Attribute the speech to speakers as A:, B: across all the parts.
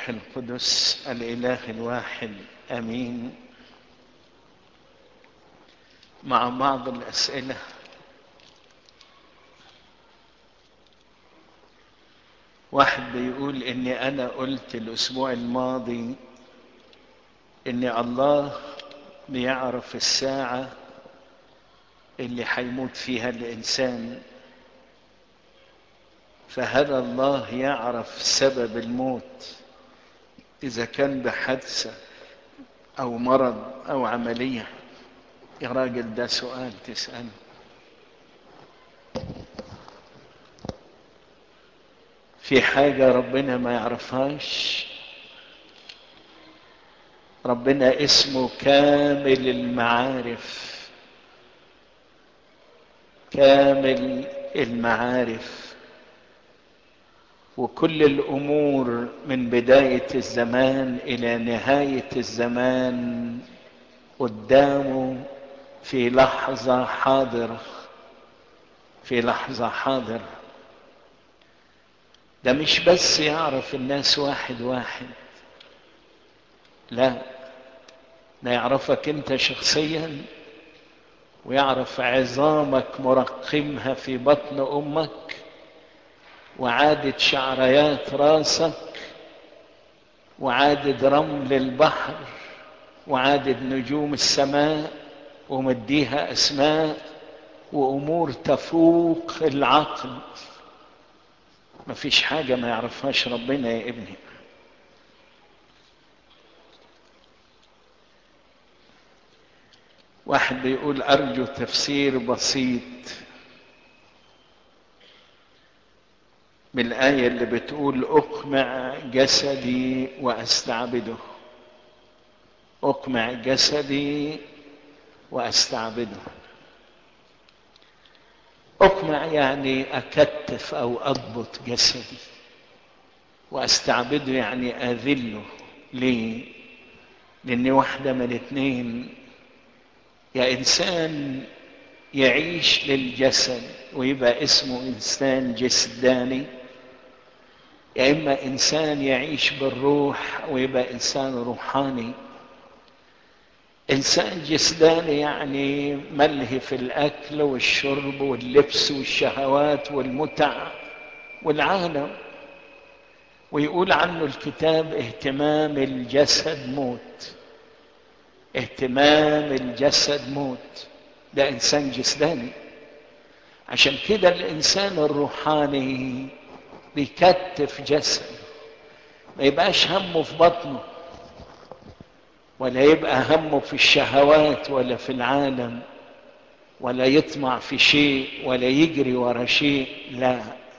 A: والروح القدس الاله الواحد امين مع بعض الاسئله واحد بيقول اني انا قلت الاسبوع الماضي ان الله بيعرف الساعه اللي هيموت فيها الانسان فهل الله يعرف سبب الموت اذا كان بحادثه او مرض او عمليه يا راجل ده سؤال تساله في حاجه ربنا ما يعرفهاش ربنا اسمه كامل المعارف كامل المعارف وكل الامور من بدايه الزمان الى نهايه الزمان قدامه في لحظه حاضره في لحظه حاضره ده مش بس يعرف الناس واحد واحد لا ده يعرفك انت شخصيا ويعرف عظامك مرقمها في بطن امك وعادة شعريات راسك وعادة رمل البحر وعادة نجوم السماء ومديها اسماء وامور تفوق العقل مفيش حاجة ما يعرفهاش ربنا يا ابني واحد بيقول ارجو تفسير بسيط من الآية اللي بتقول أقمع جسدي وأستعبده أقمع جسدي وأستعبده أقمع يعني أكتف أو أضبط جسدي وأستعبده يعني أذله ليه؟ لأن واحدة من الاثنين يا إنسان يعيش للجسد ويبقى اسمه إنسان جسداني يا إما إنسان يعيش بالروح ويبقى إنسان روحاني إنسان جسداني يعني ملهي في الأكل والشرب واللبس والشهوات والمتع والعالم ويقول عنه الكتاب اهتمام الجسد موت اهتمام الجسد موت ده انسان جسداني عشان كده الانسان الروحاني بيكتف جسده ما يبقاش همه في بطنه ولا يبقى همه في الشهوات ولا في العالم ولا يطمع في شيء ولا يجري ورا شيء لا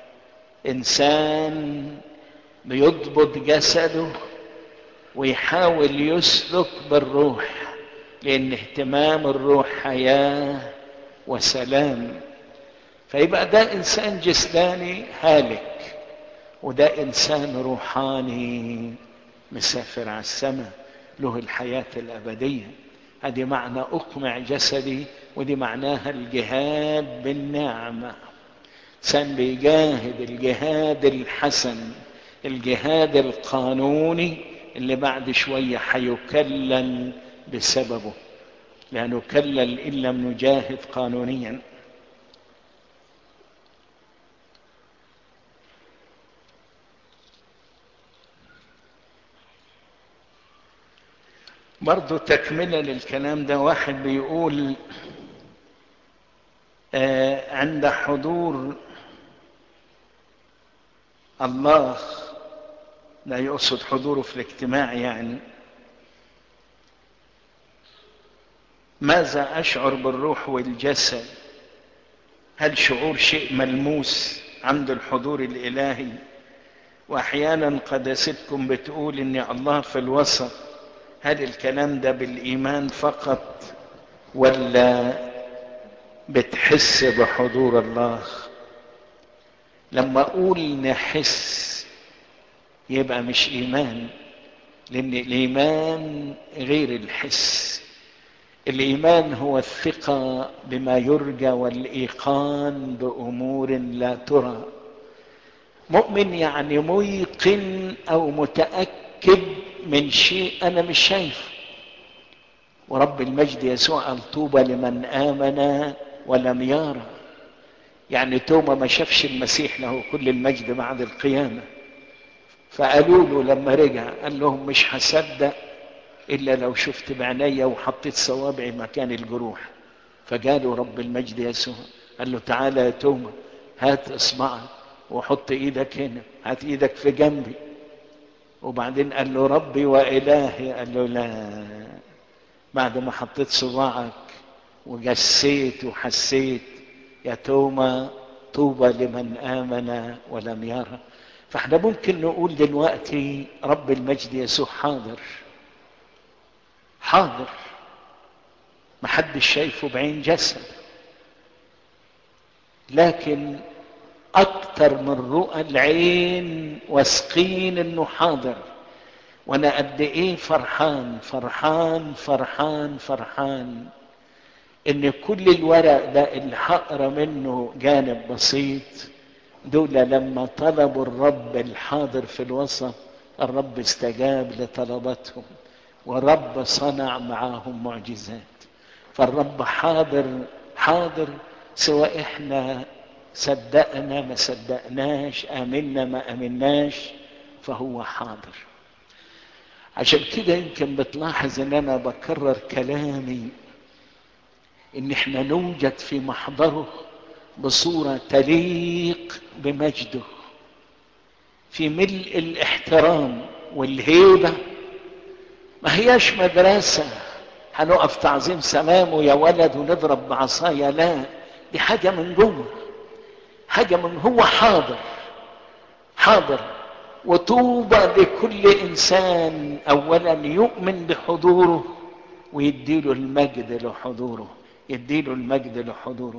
A: انسان بيضبط جسده ويحاول يسلك بالروح لان اهتمام الروح حياه وسلام فيبقى ده انسان جسداني هالك وده انسان روحاني مسافر على السماء له الحياه الابديه هذه معنى اقمع جسدي ودي معناها الجهاد بالنعمه انسان بيجاهد الجهاد الحسن الجهاد القانوني اللي بعد شويه حيكلل بسببه لا نكلل ان لم نجاهد قانونيا برضو تكملة للكلام ده واحد بيقول آه عند حضور الله لا يقصد حضوره في الاجتماع يعني ماذا اشعر بالروح والجسد هل شعور شيء ملموس عند الحضور الالهي واحيانا قداستكم بتقول ان الله في الوسط هل الكلام ده بالايمان فقط ولا بتحس بحضور الله لما اقول نحس يبقى مش ايمان لان الايمان غير الحس الايمان هو الثقه بما يرجى والايقان بامور لا ترى مؤمن يعني ميقن او متاكد اتأكد من شيء أنا مش شايفه ورب المجد يسوع قال طوبى لمن آمن ولم يرى يعني توما ما شافش المسيح له كل المجد بعد القيامة فقالوا له لما رجع قال لهم مش هصدق إلا لو شفت بعينيا وحطيت صوابعي مكان الجروح فجاله رب المجد يسوع قال له تعالى يا توما هات اصبعك وحط ايدك هنا هات ايدك في جنبي وبعدين قال له ربي وإلهي قال له لا بعد ما حطيت صباعك وجسيت وحسيت يا توما طوبى لمن آمن ولم يرى فاحنا ممكن نقول دلوقتي رب المجد يسوع حاضر حاضر محدش شايفه بعين جسد لكن اكتر من رؤى العين واثقين انه حاضر وانا قد ايه فرحان فرحان فرحان فرحان ان كل الورق ده اللي هقرا منه جانب بسيط دول لما طلبوا الرب الحاضر في الوسط الرب استجاب لطلباتهم ورب صنع معاهم معجزات فالرب حاضر حاضر سواء احنا صدقنا ما صدقناش امنا ما امناش فهو حاضر عشان كده يمكن بتلاحظ ان انا بكرر كلامي ان احنا نوجد في محضره بصوره تليق بمجده في ملء الاحترام والهيبه ما هياش مدرسه هنقف تعظيم سلامه يا ولد ونضرب بعصايا لا دي حاجه من جوه حاجه من هو حاضر حاضر وطوبى لكل انسان اولا يؤمن بحضوره ويديله المجد لحضوره يديله المجد لحضوره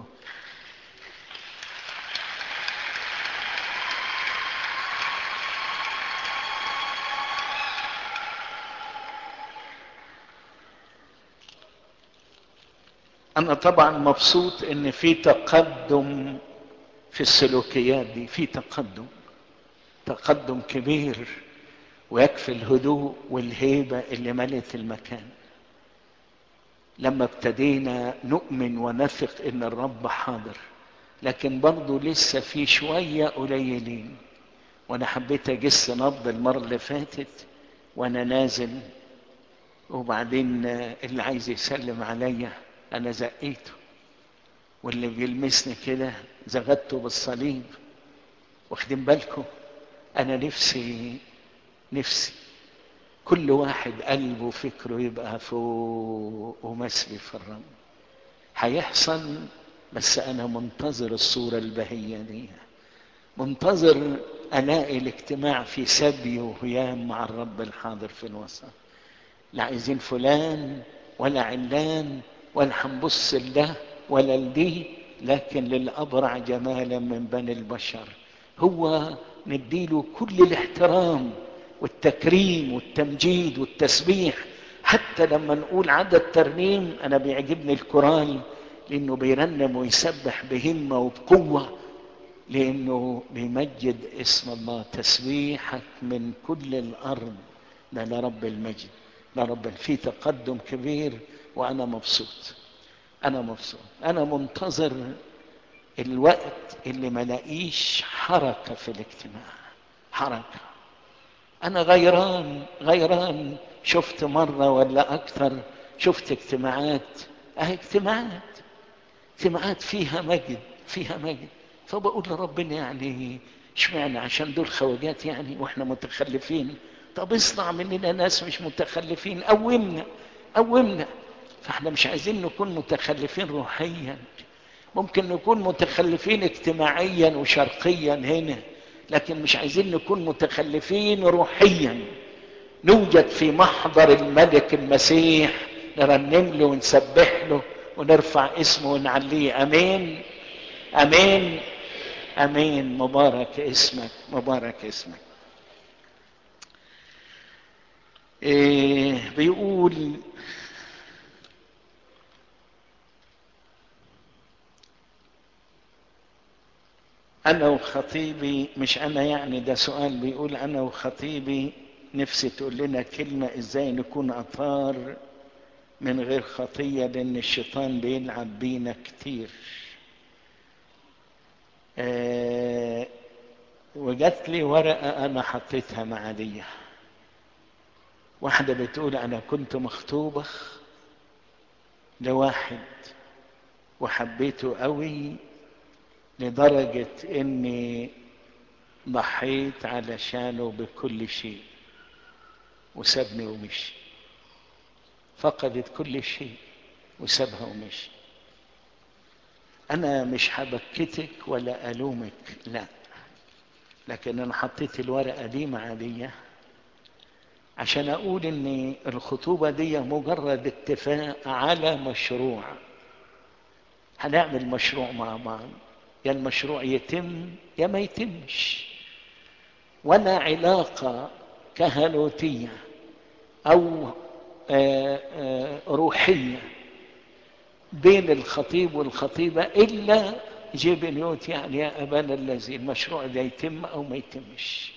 A: انا طبعا مبسوط ان في تقدم في السلوكيات دي في تقدم تقدم كبير ويكفي الهدوء والهيبه اللي ملت المكان لما ابتدينا نؤمن ونثق ان الرب حاضر لكن برضه لسه في شويه قليلين وانا حبيت اجس نبض المره اللي فاتت وانا نازل وبعدين اللي عايز يسلم عليا انا زقيته واللي بيلمسني كده زغدته بالصليب واخدين بالكم انا نفسي نفسي كل واحد قلبه وفكره يبقى فوق ومسلي في الرب هيحصل بس انا منتظر الصورة البهية دي منتظر الاقي الاجتماع في سبي وهيام مع الرب الحاضر في الوسط لا عايزين فلان ولا علان ولا هنبص لده ولا لدي لكن للأبرع جمالا من بني البشر هو نديله كل الاحترام والتكريم والتمجيد والتسبيح حتى لما نقول عدد ترنيم انا بيعجبني الكورال لانه بيرنم ويسبح بهمه وبقوه لانه بيمجد اسم الله تسبيحك من كل الارض ده لرب المجد لرب في تقدم كبير وانا مبسوط انا مبسوط انا منتظر الوقت اللي ما لاقيش حركه في الاجتماع حركه انا غيران غيران شفت مره ولا اكثر شفت اجتماعات اهي اجتماعات اجتماعات فيها مجد فيها مجد فبقول لربنا يعني اشمعنى عشان دول خواجات يعني واحنا متخلفين طب اصنع مننا ناس مش متخلفين قومنا قومنا فاحنا مش عايزين نكون متخلفين روحيا ممكن نكون متخلفين اجتماعيا وشرقيا هنا لكن مش عايزين نكون متخلفين روحيا نوجد في محضر الملك المسيح نرنم له ونسبح له ونرفع اسمه ونعليه امين امين امين مبارك اسمك مبارك اسمك إيه بيقول انا وخطيبي مش انا يعني ده سؤال بيقول انا وخطيبي نفسي تقول لنا كلمة ازاي نكون أطهار من غير خطية لأن الشيطان بيلعب بينا كتير آه وجات لي ورقة أنا حطيتها مع دي واحدة بتقول أنا كنت مخطوبة لواحد وحبيته قوي لدرجة إني ضحيت علشانه بكل شيء وسابني ومشي فقدت كل شيء وسابها ومشي أنا مش هبكتك ولا ألومك لا لكن أنا حطيت الورقة دي مع دي عشان أقول إن الخطوبة دي مجرد اتفاق على مشروع هنعمل مشروع مع بعض يا المشروع يتم يا ما يتمش ولا علاقة كهنوتية أو آآ آآ روحية بين الخطيب والخطيبة إلا جبنيوت يعني يا أبانا الذي المشروع ده يتم أو ما يتمش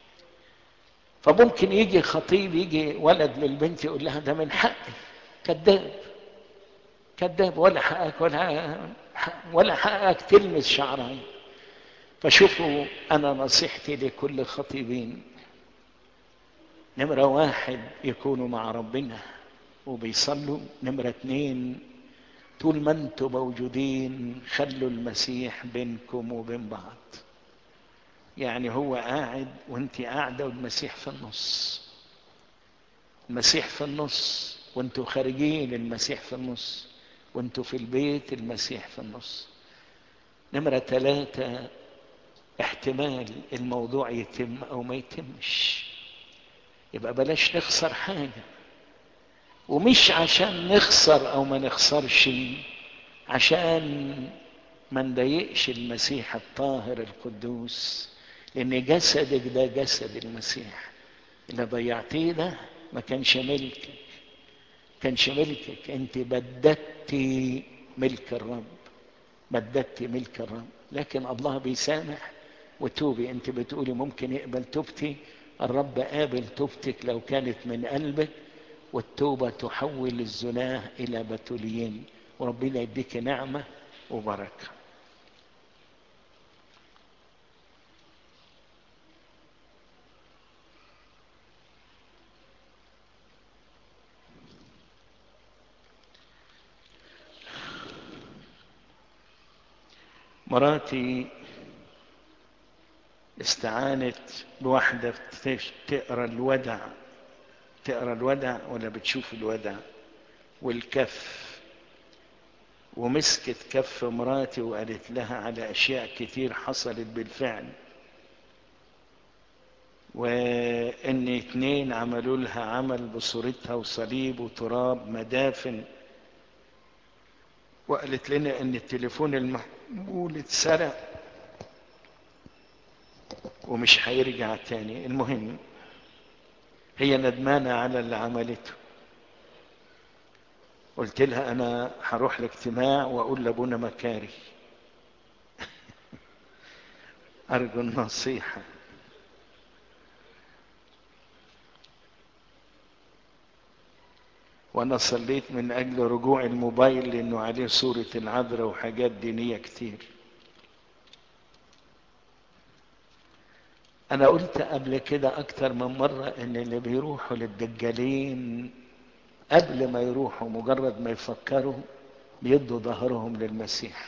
A: فممكن يجي خطيب يجي ولد للبنت يقول لها ده من حقي كذاب كذاب ولا حقك ولا ولا حقك تلمس شعري فشوفوا أنا نصيحتي لكل خطيبين نمرة واحد يكونوا مع ربنا وبيصلوا نمرة اتنين طول ما انتم موجودين خلوا المسيح بينكم وبين بعض يعني هو قاعد وانت قاعدة والمسيح في النص المسيح في النص وانتوا خارجين المسيح في النص وانتوا في البيت المسيح في النص نمرة ثلاثة احتمال الموضوع يتم او ما يتمش يبقى بلاش نخسر حاجة ومش عشان نخسر او ما نخسرش عشان ما نضايقش المسيح الطاهر القدوس لان جسدك ده جسد المسيح اللي ضيعتيه ده ما كانش ملكك كانش ملكك انت بددتي ملك الرب بددتي ملك الرب لكن الله بيسامح وتوبي انت بتقولي ممكن يقبل توبتي الرب قابل توبتك لو كانت من قلبك والتوبة تحول الزناه إلى بتوليين وربنا يديك نعمة وبركة مراتي استعانت بواحدة تقرا الودع تقرا الودع ولا بتشوف الودع والكف ومسكت كف مراتي وقالت لها على اشياء كتير حصلت بالفعل وان اتنين عملوا لها عمل بصورتها وصليب وتراب مدافن وقالت لنا ان التليفون المحمول اتسرق ومش هيرجع تاني المهم هي ندمانة على اللي عملته قلت لها انا هروح الاجتماع واقول لابونا مكاري ارجو النصيحة وانا صليت من اجل رجوع الموبايل لانه عليه صورة العذراء وحاجات دينية كتير انا قلت قبل كده اكتر من مرة ان اللي بيروحوا للدجالين قبل ما يروحوا مجرد ما يفكروا بيدوا ظهرهم للمسيح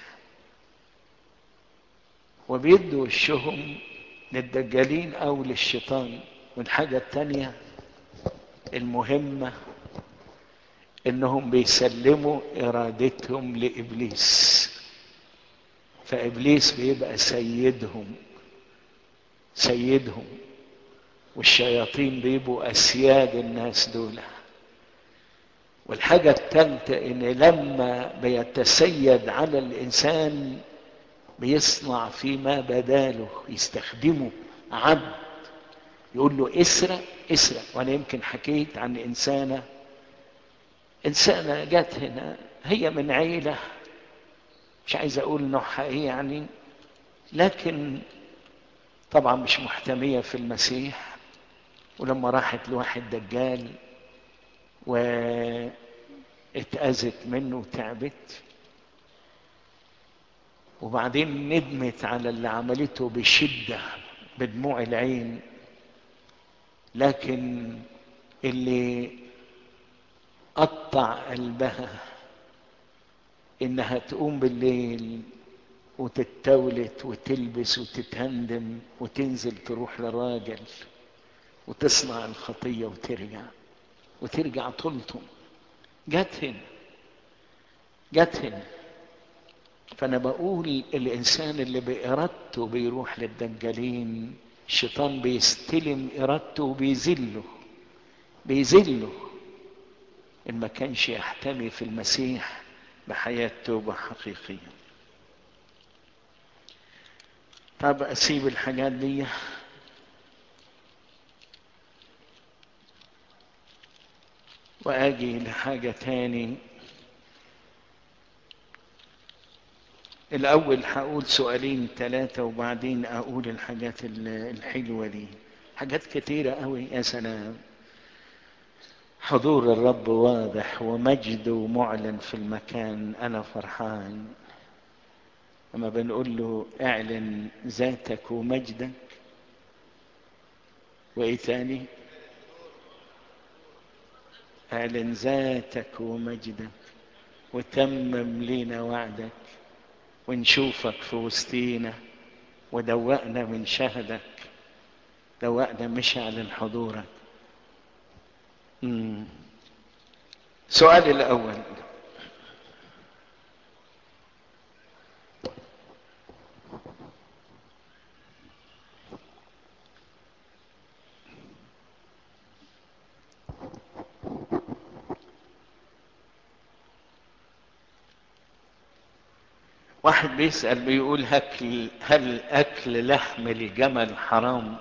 A: وبيدوا وشهم للدجالين او للشيطان والحاجة التانية المهمة انهم بيسلموا ارادتهم لابليس فابليس بيبقى سيدهم سيدهم والشياطين بيبقوا اسياد الناس دول والحاجة الثالثة ان لما بيتسيد على الانسان بيصنع فيما بداله يستخدمه عبد يقول له اسرق اسرق وانا يمكن حكيت عن انسانة انسانة جت هنا هي من عيلة مش عايز اقول نوعها ايه يعني لكن طبعا مش محتمية في المسيح ولما راحت لواحد دجال واتأذت منه وتعبت وبعدين ندمت على اللي عملته بشدة بدموع العين لكن اللي قطع قلبها انها تقوم بالليل وتتولت وتلبس وتتهندم وتنزل تروح لراجل وتصنع الخطية وترجع وترجع تلطم جت هنا جت هنا فأنا بقول الإنسان اللي بإرادته بيروح للدجالين الشيطان بيستلم إرادته وبيذله بيذله إن ما كانش يحتمي في المسيح بحياة توبة حقيقية طب أسيب الحاجات دي وأجي لحاجة تاني الأول هقول سؤالين ثلاثة وبعدين أقول الحاجات الحلوة دي حاجات كتيرة قوي يا سلام حضور الرب واضح ومجده معلن في المكان أنا فرحان لما بنقول له اعلن ذاتك ومجدك وإيه تاني اعلن ذاتك ومجدك وتمم لينا وعدك ونشوفك في وسطينا ودوقنا من شهدك دوقنا مش اعلن حضورك مم. سؤال الاول واحد بيسأل بيقول هل, هل أكل لحم الجمل حرام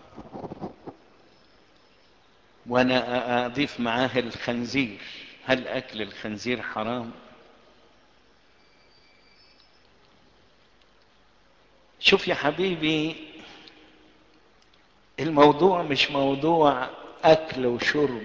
A: وأنا أضيف معاه الخنزير هل أكل الخنزير حرام شوف يا حبيبي الموضوع مش موضوع أكل وشرب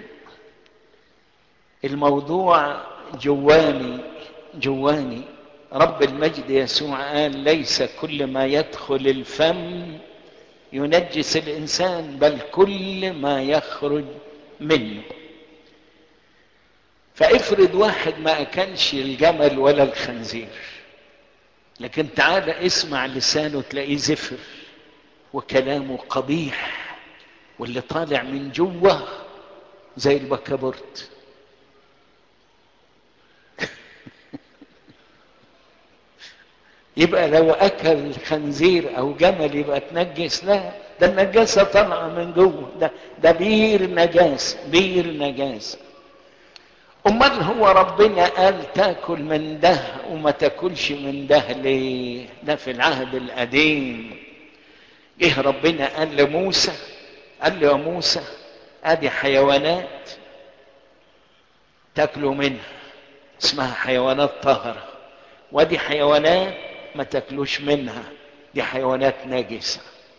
A: الموضوع جواني جواني رب المجد يسوع قال ليس كل ما يدخل الفم ينجس الانسان بل كل ما يخرج منه فافرض واحد ما اكلش الجمل ولا الخنزير لكن تعال اسمع لسانه تلاقيه زفر وكلامه قبيح واللي طالع من جوه زي البكابورت يبقى لو اكل خنزير او جمل يبقى تنجس لا ده النجاسه طالعه من جوه ده ده بير نجاسه بير نجاسه امال هو ربنا قال تاكل من ده وما تاكلش من ده ليه ده في العهد القديم جه ربنا قال لموسى قال له يا موسى ادي حيوانات تاكلوا منها اسمها حيوانات طاهره وادي حيوانات ما تاكلوش منها دي حيوانات نجسة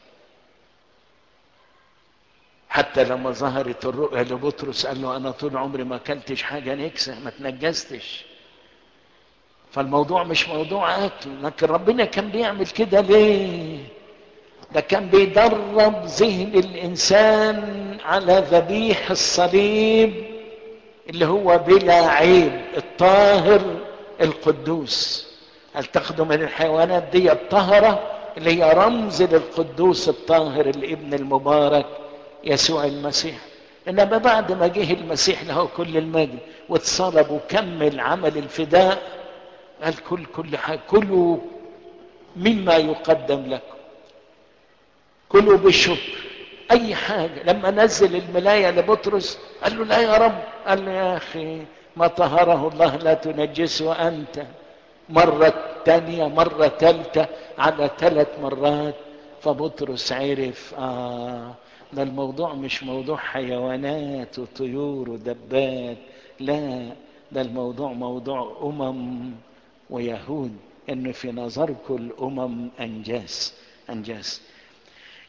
A: حتى لما ظهرت الرؤيا لبطرس قال له انا طول عمري ما اكلتش حاجه نكسه ما تنجستش فالموضوع مش موضوع اكل لكن ربنا كان بيعمل كده ليه ده كان بيدرب ذهن الانسان على ذبيح الصليب اللي هو بلا عيب الطاهر القدوس هل تاخدوا من الحيوانات دي الطهرة اللي هي رمز للقدوس الطاهر الابن المبارك يسوع المسيح انما بعد ما جه المسيح له كل المجد واتصلب وكمل عمل الفداء قال كل كل حاجة كلوا مما يقدم لكم كلوا بالشكر اي حاجة لما نزل الملاية لبطرس قال له لا يا رب قال له يا اخي ما طهره الله لا تنجسه انت مرة تانية مرة تالتة على ثلاث مرات فبطرس عرف آه ده الموضوع مش موضوع حيوانات وطيور ودبات لا ده الموضوع موضوع أمم ويهود إن في نظركم الأمم أنجاس أنجاس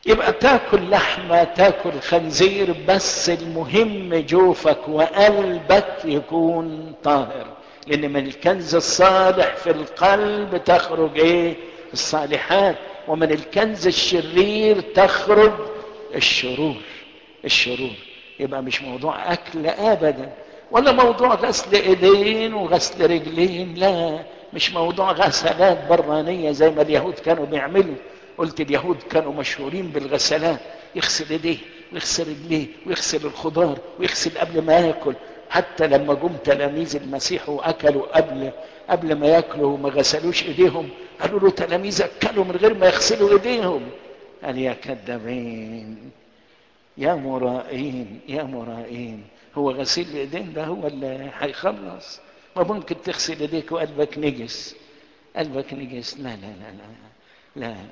A: يبقى تاكل لحمة تاكل خنزير بس المهم جوفك وقلبك يكون طاهر لان من الكنز الصالح في القلب تخرج ايه الصالحات ومن الكنز الشرير تخرج الشرور الشرور يبقى مش موضوع اكل ابدا ولا موضوع غسل ايدين وغسل رجلين لا مش موضوع غسلات برانية زي ما اليهود كانوا بيعملوا قلت اليهود كانوا مشهورين بالغسلات يغسل ايديه ويغسل رجليه ويغسل الخضار ويغسل قبل ما ياكل حتى لما جم تلاميذ المسيح واكلوا قبل قبل ما ياكلوا وما غسلوش ايديهم قالوا له تلاميذ اكلوا من غير ما يغسلوا ايديهم قال يا كذابين يا مرائين يا مرائين هو غسيل الايدين ده هو اللي هيخلص ما ممكن تغسل ايديك وقلبك نجس قلبك نجس لا لا لا لا لا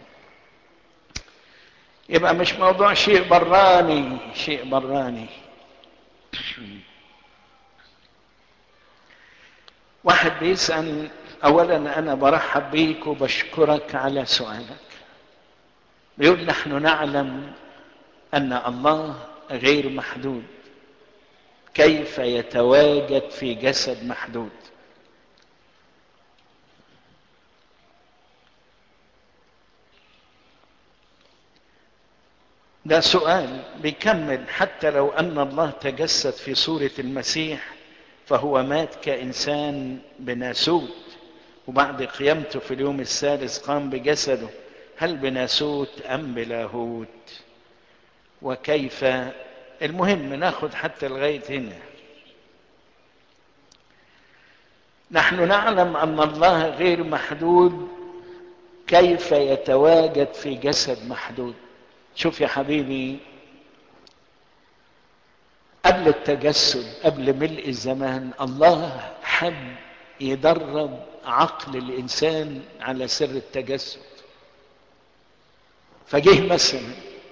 A: يبقى مش موضوع شيء براني شيء براني واحد بيسأل أولا أنا برحب بيك وبشكرك على سؤالك بيقول نحن نعلم أن الله غير محدود كيف يتواجد في جسد محدود ده سؤال بيكمل حتى لو ان الله تجسد في صوره المسيح فهو مات كانسان بناسوت وبعد قيامته في اليوم الثالث قام بجسده هل بناسوت ام بلاهوت وكيف المهم ناخد حتى لغايه هنا نحن نعلم ان الله غير محدود كيف يتواجد في جسد محدود شوف يا حبيبي قبل التجسد قبل ملء الزمان الله حب يدرب عقل الانسان على سر التجسد فجه مثلا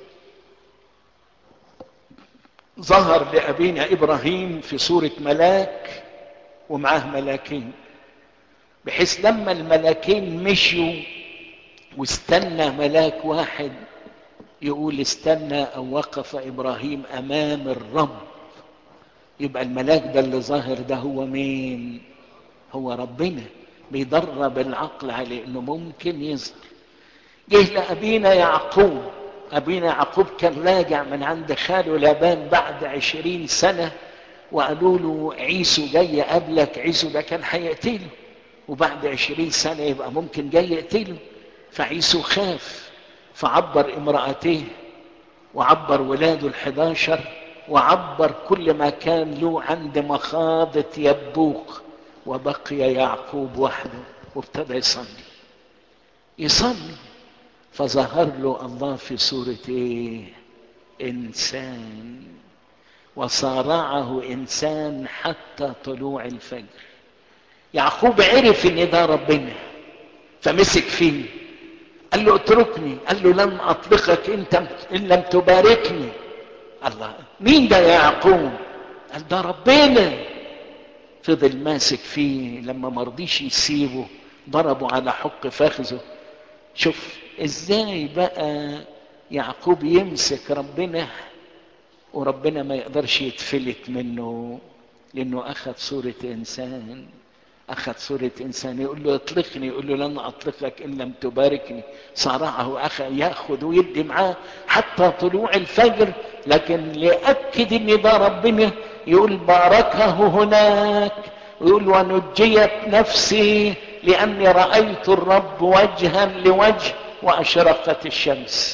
A: ظهر لابينا ابراهيم في صوره ملاك ومعاه ملاكين بحيث لما الملاكين مشوا واستنى ملاك واحد يقول استنى او وقف ابراهيم امام الرب يبقى الملاك ده اللي ظاهر ده هو مين هو ربنا بيدرب العقل عليه انه ممكن يظهر جه لابينا يعقوب ابينا يعقوب كان راجع من عند خاله لابان بعد عشرين سنه وقالوا له عيسو جاي قبلك عيسو ده كان هيقتله وبعد عشرين سنه يبقى ممكن جاي يقتله فعيسو خاف فعبر امرأتيه وعبر ولاده الحداشر وعبر كل ما كان له عند مخاضة يبوق وبقي يعقوب وحده وابتدى يصلي يصلي فظهر له الله في صورة ايه انسان وصارعه انسان حتى طلوع الفجر يعقوب عرف ان ده ربنا فمسك فيه قال له اتركني قال له لن اطلقك انت ان لم تباركني الله مين ده يا يعقوب قال ده ربنا فضل ماسك فيه لما مرضيش يسيبه ضربه على حق فخذه شوف ازاي بقى يعقوب يمسك ربنا وربنا ما يقدرش يتفلت منه لانه اخذ صورة انسان اخذ صورة انسان يقول له اطلقني يقول له لن اطلقك ان لم تباركني صارعه اخذ ياخذ ويدي معاه حتى طلوع الفجر لكن ليأكد ان ده ربنا يقول باركه هناك ويقول ونجيت نفسي لاني رايت الرب وجها لوجه واشرقت الشمس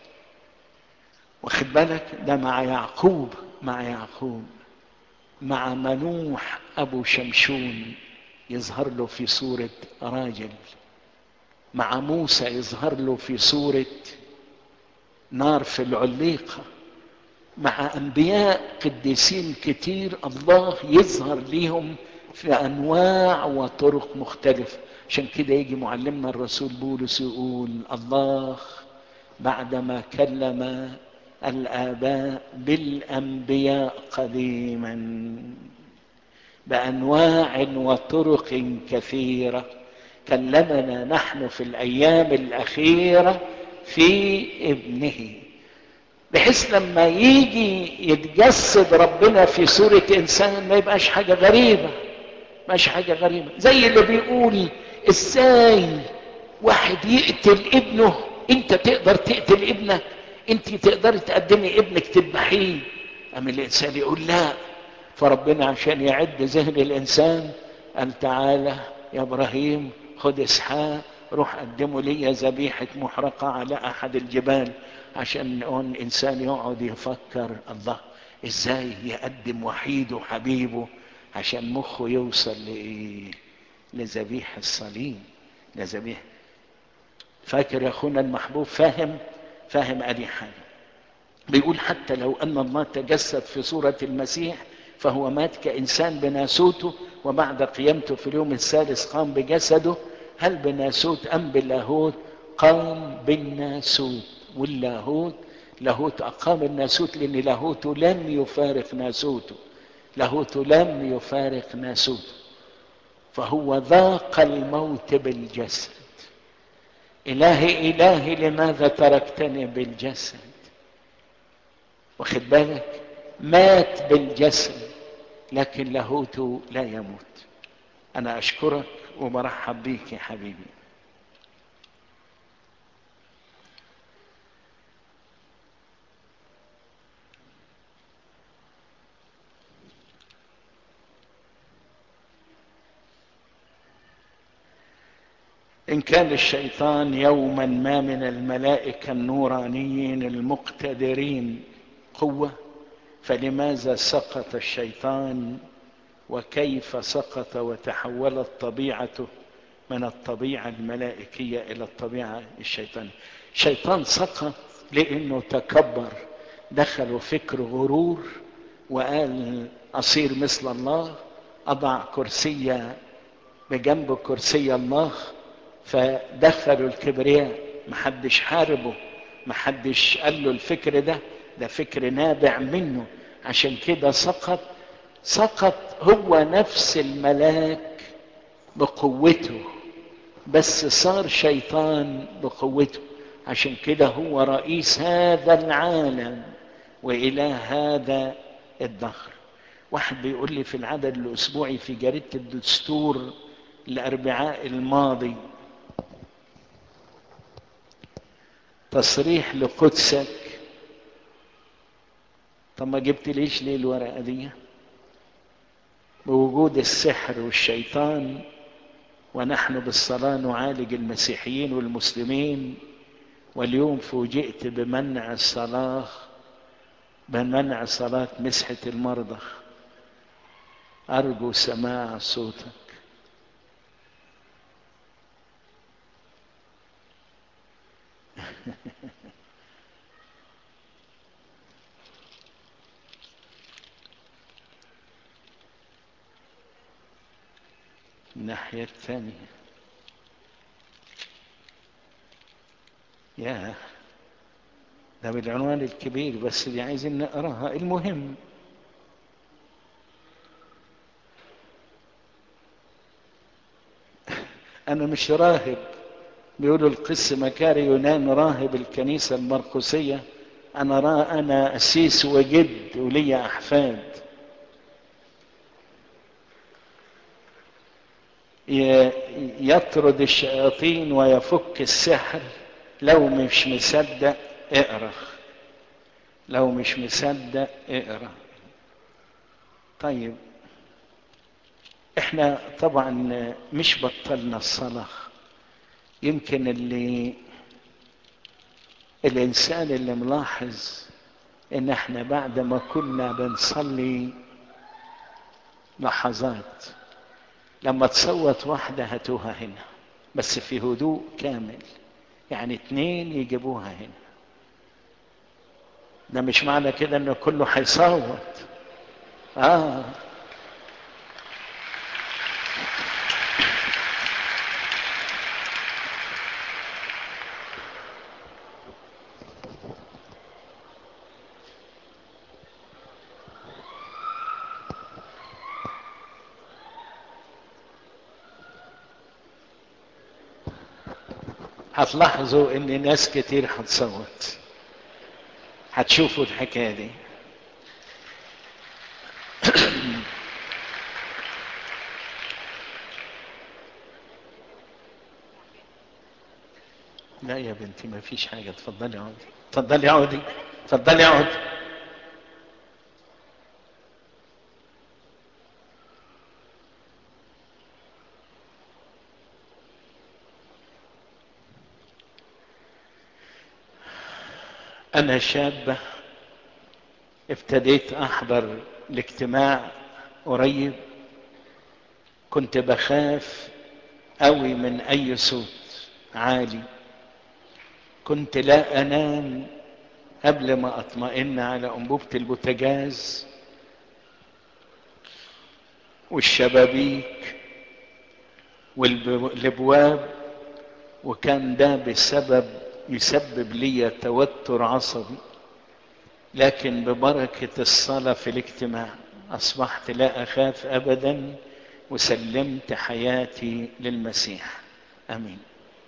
A: واخد بالك ده مع يعقوب مع يعقوب مع منوح ابو شمشون يظهر له في صورة راجل مع موسى يظهر له في صورة نار في العليقة مع أنبياء قديسين كتير الله يظهر ليهم في أنواع وطرق مختلفة عشان كده يجي معلمنا الرسول بولس يقول الله بعدما كلم الآباء بالأنبياء قديما بانواع وطرق كثيره كلمنا نحن في الايام الاخيره في ابنه بحيث لما يجي يتجسد ربنا في صورة انسان ما يبقاش حاجة غريبة مش حاجة غريبة زي اللي بيقول ازاي واحد يقتل ابنه انت تقدر تقتل ابنك انت تقدر تقدمي ابنك تذبحيه اما الانسان يقول لا فربنا عشان يعد ذهن الانسان قال تعالى يا ابراهيم خد اسحاق روح قدمه لي ذبيحة محرقة على احد الجبال عشان الانسان يقعد يفكر الله ازاي يقدم وحيده حبيبه عشان مخه يوصل لايه لذبيح الصليب لذبيح فاكر يا اخونا المحبوب فاهم فاهم ادي حاجه بيقول حتى لو ان الله تجسد في صوره المسيح فهو مات كانسان بناسوته وبعد قيامته في اليوم الثالث قام بجسده هل بناسوت ام باللاهوت قام بالناسوت واللاهوت لاهوت اقام الناسوت لان لاهوته لم يفارق ناسوته لاهوت لم يفارق ناسوته فهو ذاق الموت بالجسد إلهي إلهي لماذا تركتني بالجسد واخد بالك مات بالجسد لكن لاهوته لا يموت أنا أشكرك وبرحب بيك يا حبيبي إن كان الشيطان يوما ما من الملائكة النورانيين المقتدرين قوة فلماذا سقط الشيطان وكيف سقط وتحولت طبيعته من الطبيعة الملائكية إلى الطبيعة الشيطانية الشيطان سقط لأنه تكبر دخلوا فكر غرور وقال أصير مثل الله أضع كرسي بجنب كرسي الله فدخلوا الكبرياء محدش حاربه محدش قال له الفكر ده ده فكر نابع منه عشان كده سقط سقط هو نفس الملاك بقوته بس صار شيطان بقوته عشان كده هو رئيس هذا العالم وإله هذا الدهر واحد بيقول لي في العدد الأسبوعي في جريدة الدستور الأربعاء الماضي تصريح لقدسك طب ما جبت ليش ليه الورقة دي بوجود السحر والشيطان ونحن بالصلاة نعالج المسيحيين والمسلمين واليوم فوجئت بمنع الصلاة بمنع صلاة مسحة المرضى أرجو سماع صوتك الناحية الثانية يا ده بالعنوان الكبير بس دي عايزين نقراها المهم أنا مش راهب بيقولوا القس مكاري يونان راهب الكنيسة المرقسية أنا را أنا أسيس وجد ولي أحفاد يطرد الشياطين ويفك السحر لو مش مصدق اقرا لو مش مصدق اقرا طيب احنا طبعا مش بطلنا الصلاه يمكن اللي الانسان اللي ملاحظ ان احنا بعد ما كنا بنصلي لحظات لما تصوت واحدة هاتوها هنا بس في هدوء كامل يعني اتنين يجيبوها هنا ده مش معنى كده ان كله هيصوت اه هتلاحظوا ان ناس كتير هتصوت هتشوفوا الحكايه دي لا يا بنتي ما فيش حاجه اتفضلي اقعدي اتفضلي اقعدي اتفضلي اقعدي أنا شابة ابتديت أحضر الاجتماع قريب كنت بخاف قوي من أي صوت عالي كنت لا أنام قبل ما أطمئن على أنبوبة البوتاجاز والشبابيك والابواب وكان ده بسبب يسبب لي توتر عصبي لكن ببركه الصلاه في الاجتماع اصبحت لا اخاف ابدا وسلمت حياتي للمسيح امين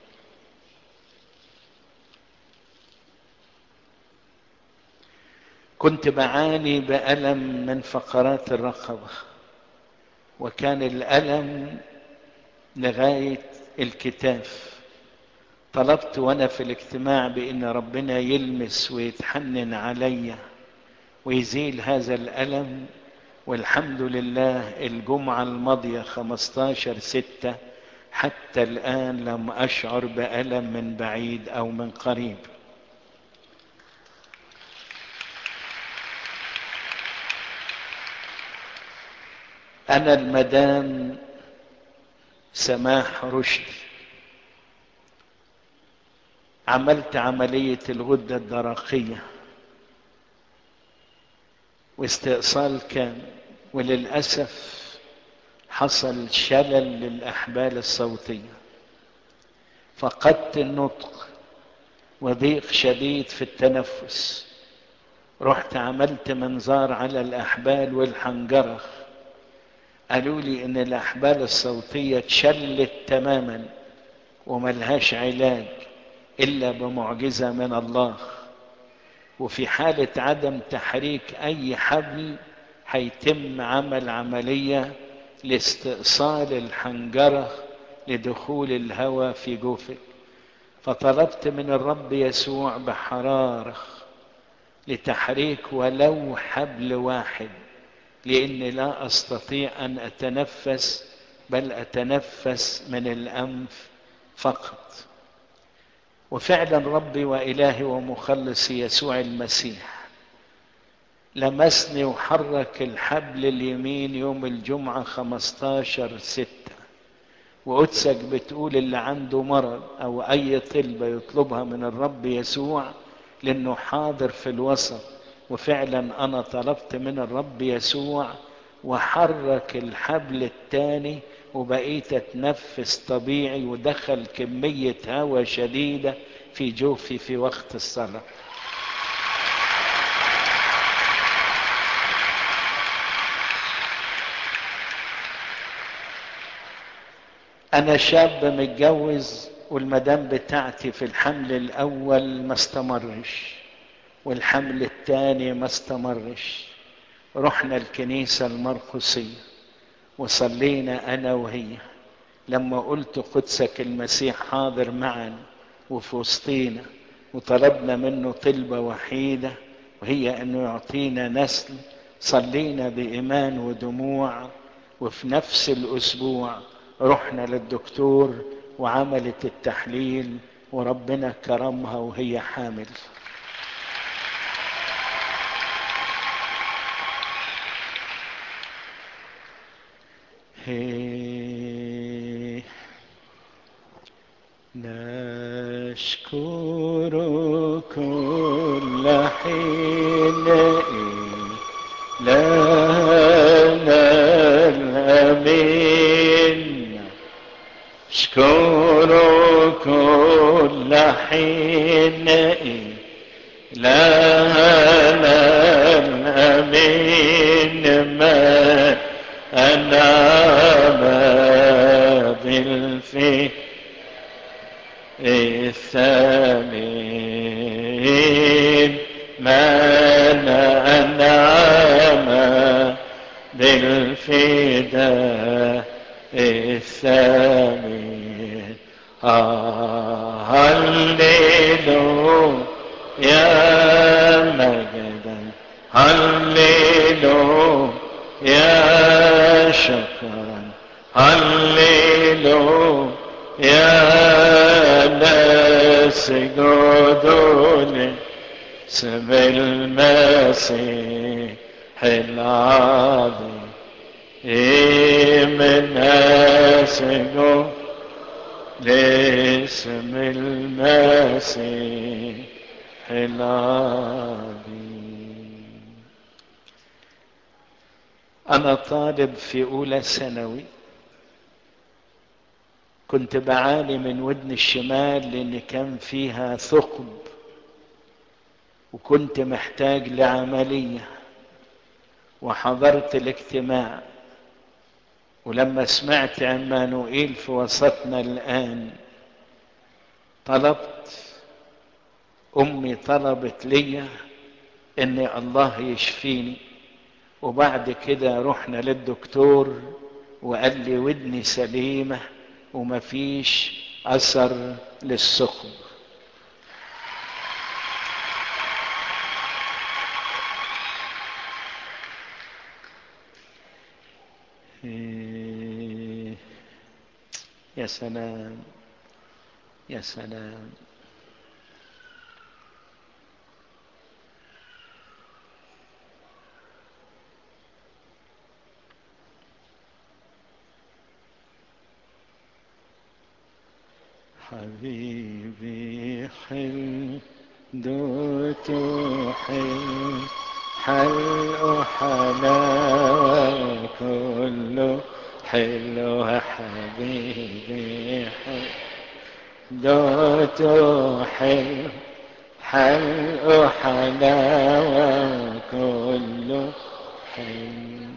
A: كنت بعاني بالم من فقرات الرقبه وكان الالم لغايه الكتاف طلبت وانا في الاجتماع بان ربنا يلمس ويتحنن عليا ويزيل هذا الالم والحمد لله الجمعة الماضية 15 ستة حتى الآن لم أشعر بألم من بعيد أو من قريب أنا المدام سماح رشدي عملت عملية الغدة الدرقية واستئصال كامل وللأسف حصل شلل للأحبال الصوتية فقدت النطق وضيق شديد في التنفس رحت عملت منظار على الأحبال والحنجرة قالوا لي إن الأحبال الصوتية اتشلت تماما وملهاش علاج إلا بمعجزة من الله وفي حالة عدم تحريك أي حبل هيتم عمل عملية لاستئصال الحنجرة لدخول الهواء في جوفك فطلبت من الرب يسوع بحرارة لتحريك ولو حبل واحد لأني لا أستطيع أن أتنفس بل أتنفس من الأنف فقط وفعلا ربي وإلهي ومخلصي يسوع المسيح لمسني وحرك الحبل اليمين يوم الجمعة 15 ستة وقدسك بتقول اللي عنده مرض أو أي طلبة يطلبها من الرب يسوع لأنه حاضر في الوسط وفعلا أنا طلبت من الرب يسوع وحرك الحبل الثاني وبقيت اتنفس طبيعي ودخل كمية هواء شديدة في جوفي في وقت الصلاة أنا شاب متجوز والمدام بتاعتي في الحمل الأول ما استمرش والحمل الثاني ما استمرش رحنا الكنيسة المرقسية وصلينا أنا وهي لما قلت قدسك المسيح حاضر معنا وفي وسطينا وطلبنا منه طلبة وحيدة وهي أنه يعطينا نسل صلينا بإيمان ودموع وفي نفس الأسبوع رحنا للدكتور وعملت التحليل وربنا كرمها وهي حامل هي نشكر كل حين لنا الأمين اشكر كل حين لنا الأمين ما أنام بالفي الثمين من أنعم بالفداء الثمين آه هللو يا مجدا هللو يا شكرا هللو يا ناس جدول اسم المسيح العظيم من ناس جدول لاسم المسيح العظيم أنا طالب في أولى ثانوي كنت بعاني من ودن الشمال لأن كان فيها ثقب وكنت محتاج لعملية وحضرت الاجتماع ولما سمعت عمانوئيل في وسطنا الآن طلبت أمي طلبت لي إن الله يشفيني وبعد كده رحنا للدكتور وقال لي ودني سليمة ومفيش أثر للثقب يا سلام يا سلام حبيبي حل دوت حل حل حلاوة كله حلو حبيبي حل دوت حل حل حلاوة كله حل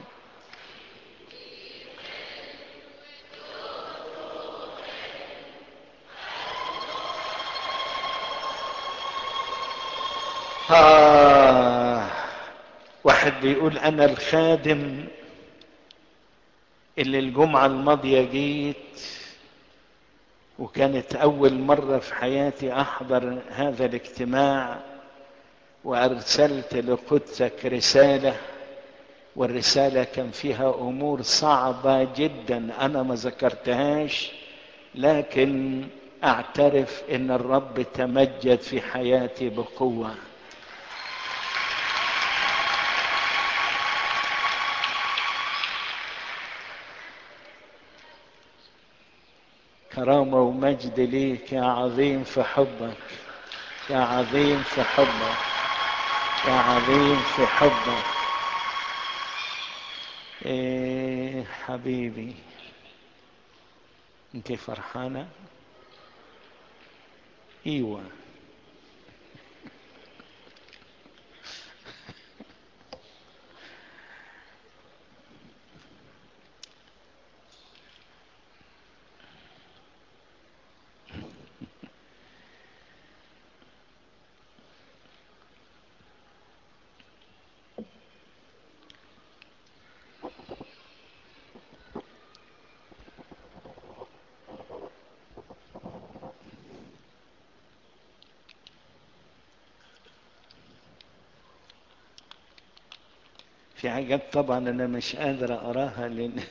A: آه واحد بيقول أنا الخادم اللي الجمعة الماضية جيت وكانت أول مرة في حياتي أحضر هذا الاجتماع وأرسلت لقدسك رسالة والرسالة كان فيها أمور صعبة جدا أنا ما ذكرتهاش لكن أعترف إن الرب تمجد في حياتي بقوة كرامة ومجد ليك يا عظيم في حبك يا عظيم في حبك يا عظيم في حبك إيه حبيبي انت فرحانة ايوه في حاجات طبعا انا مش قادر اقراها لان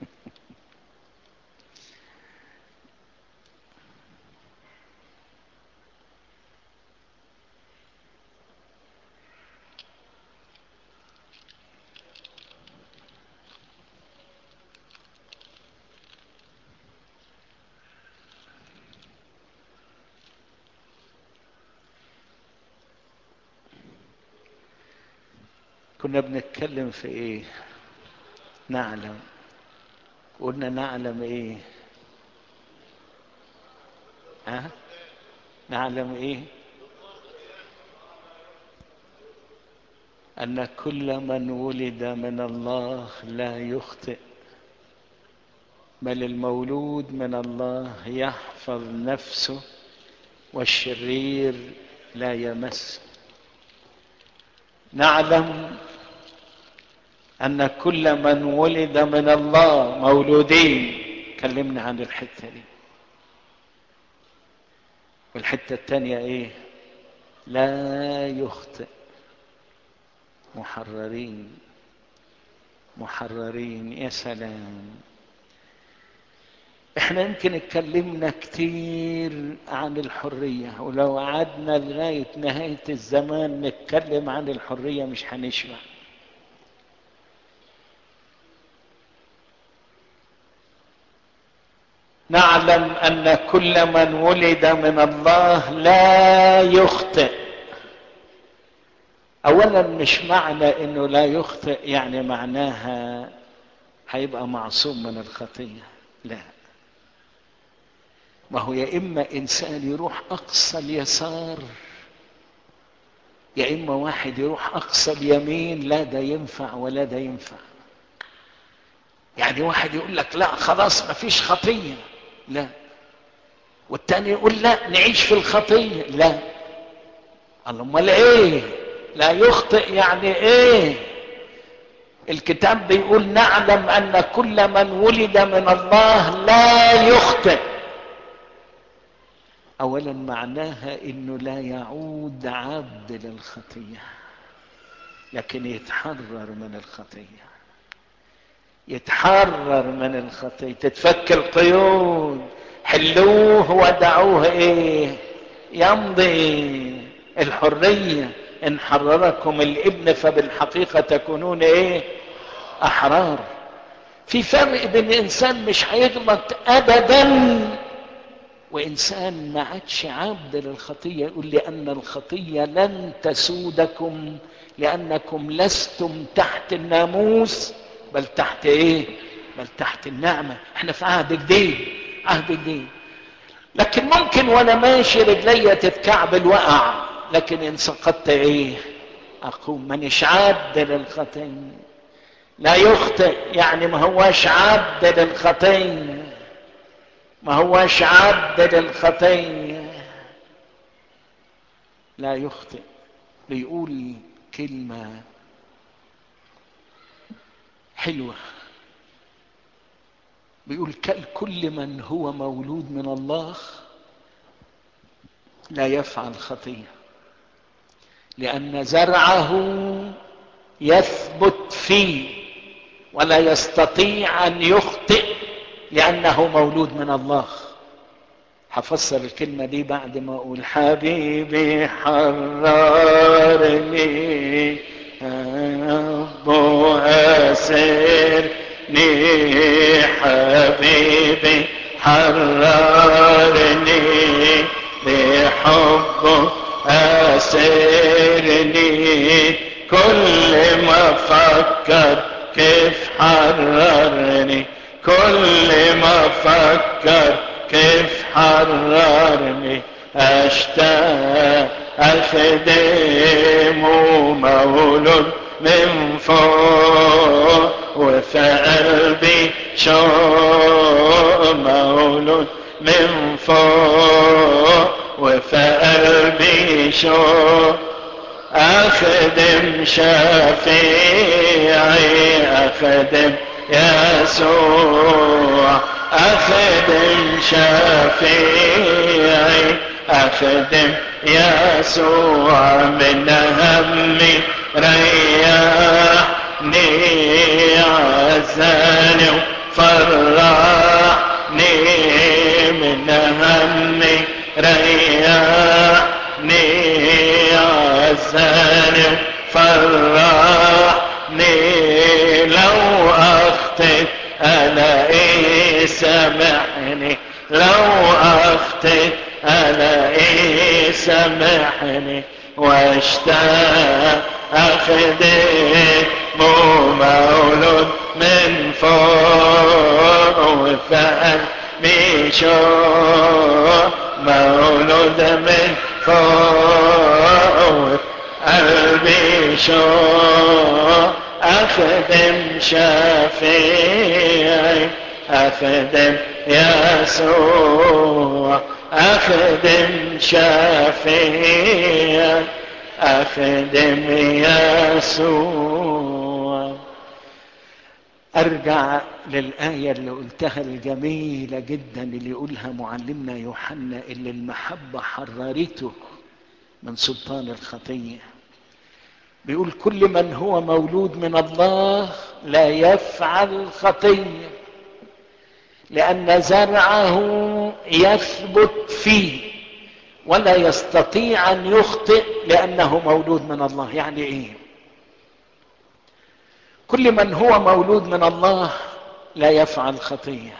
A: كنا بنتكلم في ايه نعلم قلنا نعلم ايه ها أه؟ نعلم ايه ان كل من ولد من الله لا يخطئ بل المولود من الله يحفظ نفسه والشرير لا يمس نعلم ان كل من ولد من الله مولودين كلمنا عن الحته دي والحته الثانيه ايه لا يخطئ محررين محررين يا سلام احنا يمكن اتكلمنا كتير عن الحرية ولو قعدنا لغاية نهاية الزمان نتكلم عن الحرية مش هنشبع نعلم ان كل من ولد من الله لا يخطئ اولا مش معنى انه لا يخطئ يعني معناها هيبقى معصوم من الخطيه لا ما هو يا اما انسان يروح اقصى اليسار يا اما واحد يروح اقصى اليمين لا ده ينفع ولا ده ينفع يعني واحد يقول لك لا خلاص ما فيش خطيه لا والتاني يقول لا نعيش في الخطيه لا الله امال ايه لا يخطئ يعني ايه الكتاب بيقول نعلم ان كل من ولد من الله لا يخطئ اولا معناها انه لا يعود عبد للخطيه لكن يتحرر من الخطيه يتحرر من الخطيه تتفك القيود حلوه ودعوه ايه يمضي الحريه ان حرركم الابن فبالحقيقه تكونون ايه احرار في فرق بين انسان مش هيغلط ابدا وانسان ما عادش عبد للخطيه يقول لان الخطيه لن تسودكم لانكم لستم تحت الناموس بل تحت ايه بل تحت النعمه احنا في عهد جديد عهد جديد لكن ممكن وانا ماشي رجلي تتكعبل وقع لكن ان سقطت ايه اقوم مانيش عبد للخطيه لا يخطئ يعني ما هواش عبد للخطيه ما هواش عبد للخطيه لا يخطئ بيقول كلمه حلوه بيقول كل من هو مولود من الله لا يفعل خطيه لان زرعه يثبت فيه ولا يستطيع ان يخطئ لانه مولود من الله هفسر الكلمه دي بعد ما اقول حبيبي حررني ابو اسرني حبيبي حررني بحبه اسرني كل ما فكر كيف حررني كل ما فكر كيف حررني اشتاق اخدم مولود من فوق وفي قلبي شوق مولود من فوق وفي قلبي شوق اخدم شفيعي اخدم يسوع اخدم شفيعي اخدم يسوع من همي ريحني عزاني وفرحني من همي ريحني عزاني وفرحني لو اخطئت انا ايه سامحني لو اخطئت انا ايه سامحني واشتاق اخدم مولود من فوق وفعل بشوق مولود من فوق قلبي شوق اخدم شفيعي اخدم يسوع اخدم شفيعي أخدم يسوع أرجع للآية اللي قلتها الجميلة جدا اللي يقولها معلمنا يوحنا اللي المحبة حررته من سلطان الخطية بيقول كل من هو مولود من الله لا يفعل خطيه لان زرعه يثبت فيه ولا يستطيع ان يخطئ لانه مولود من الله يعني ايه كل من هو مولود من الله لا يفعل خطيه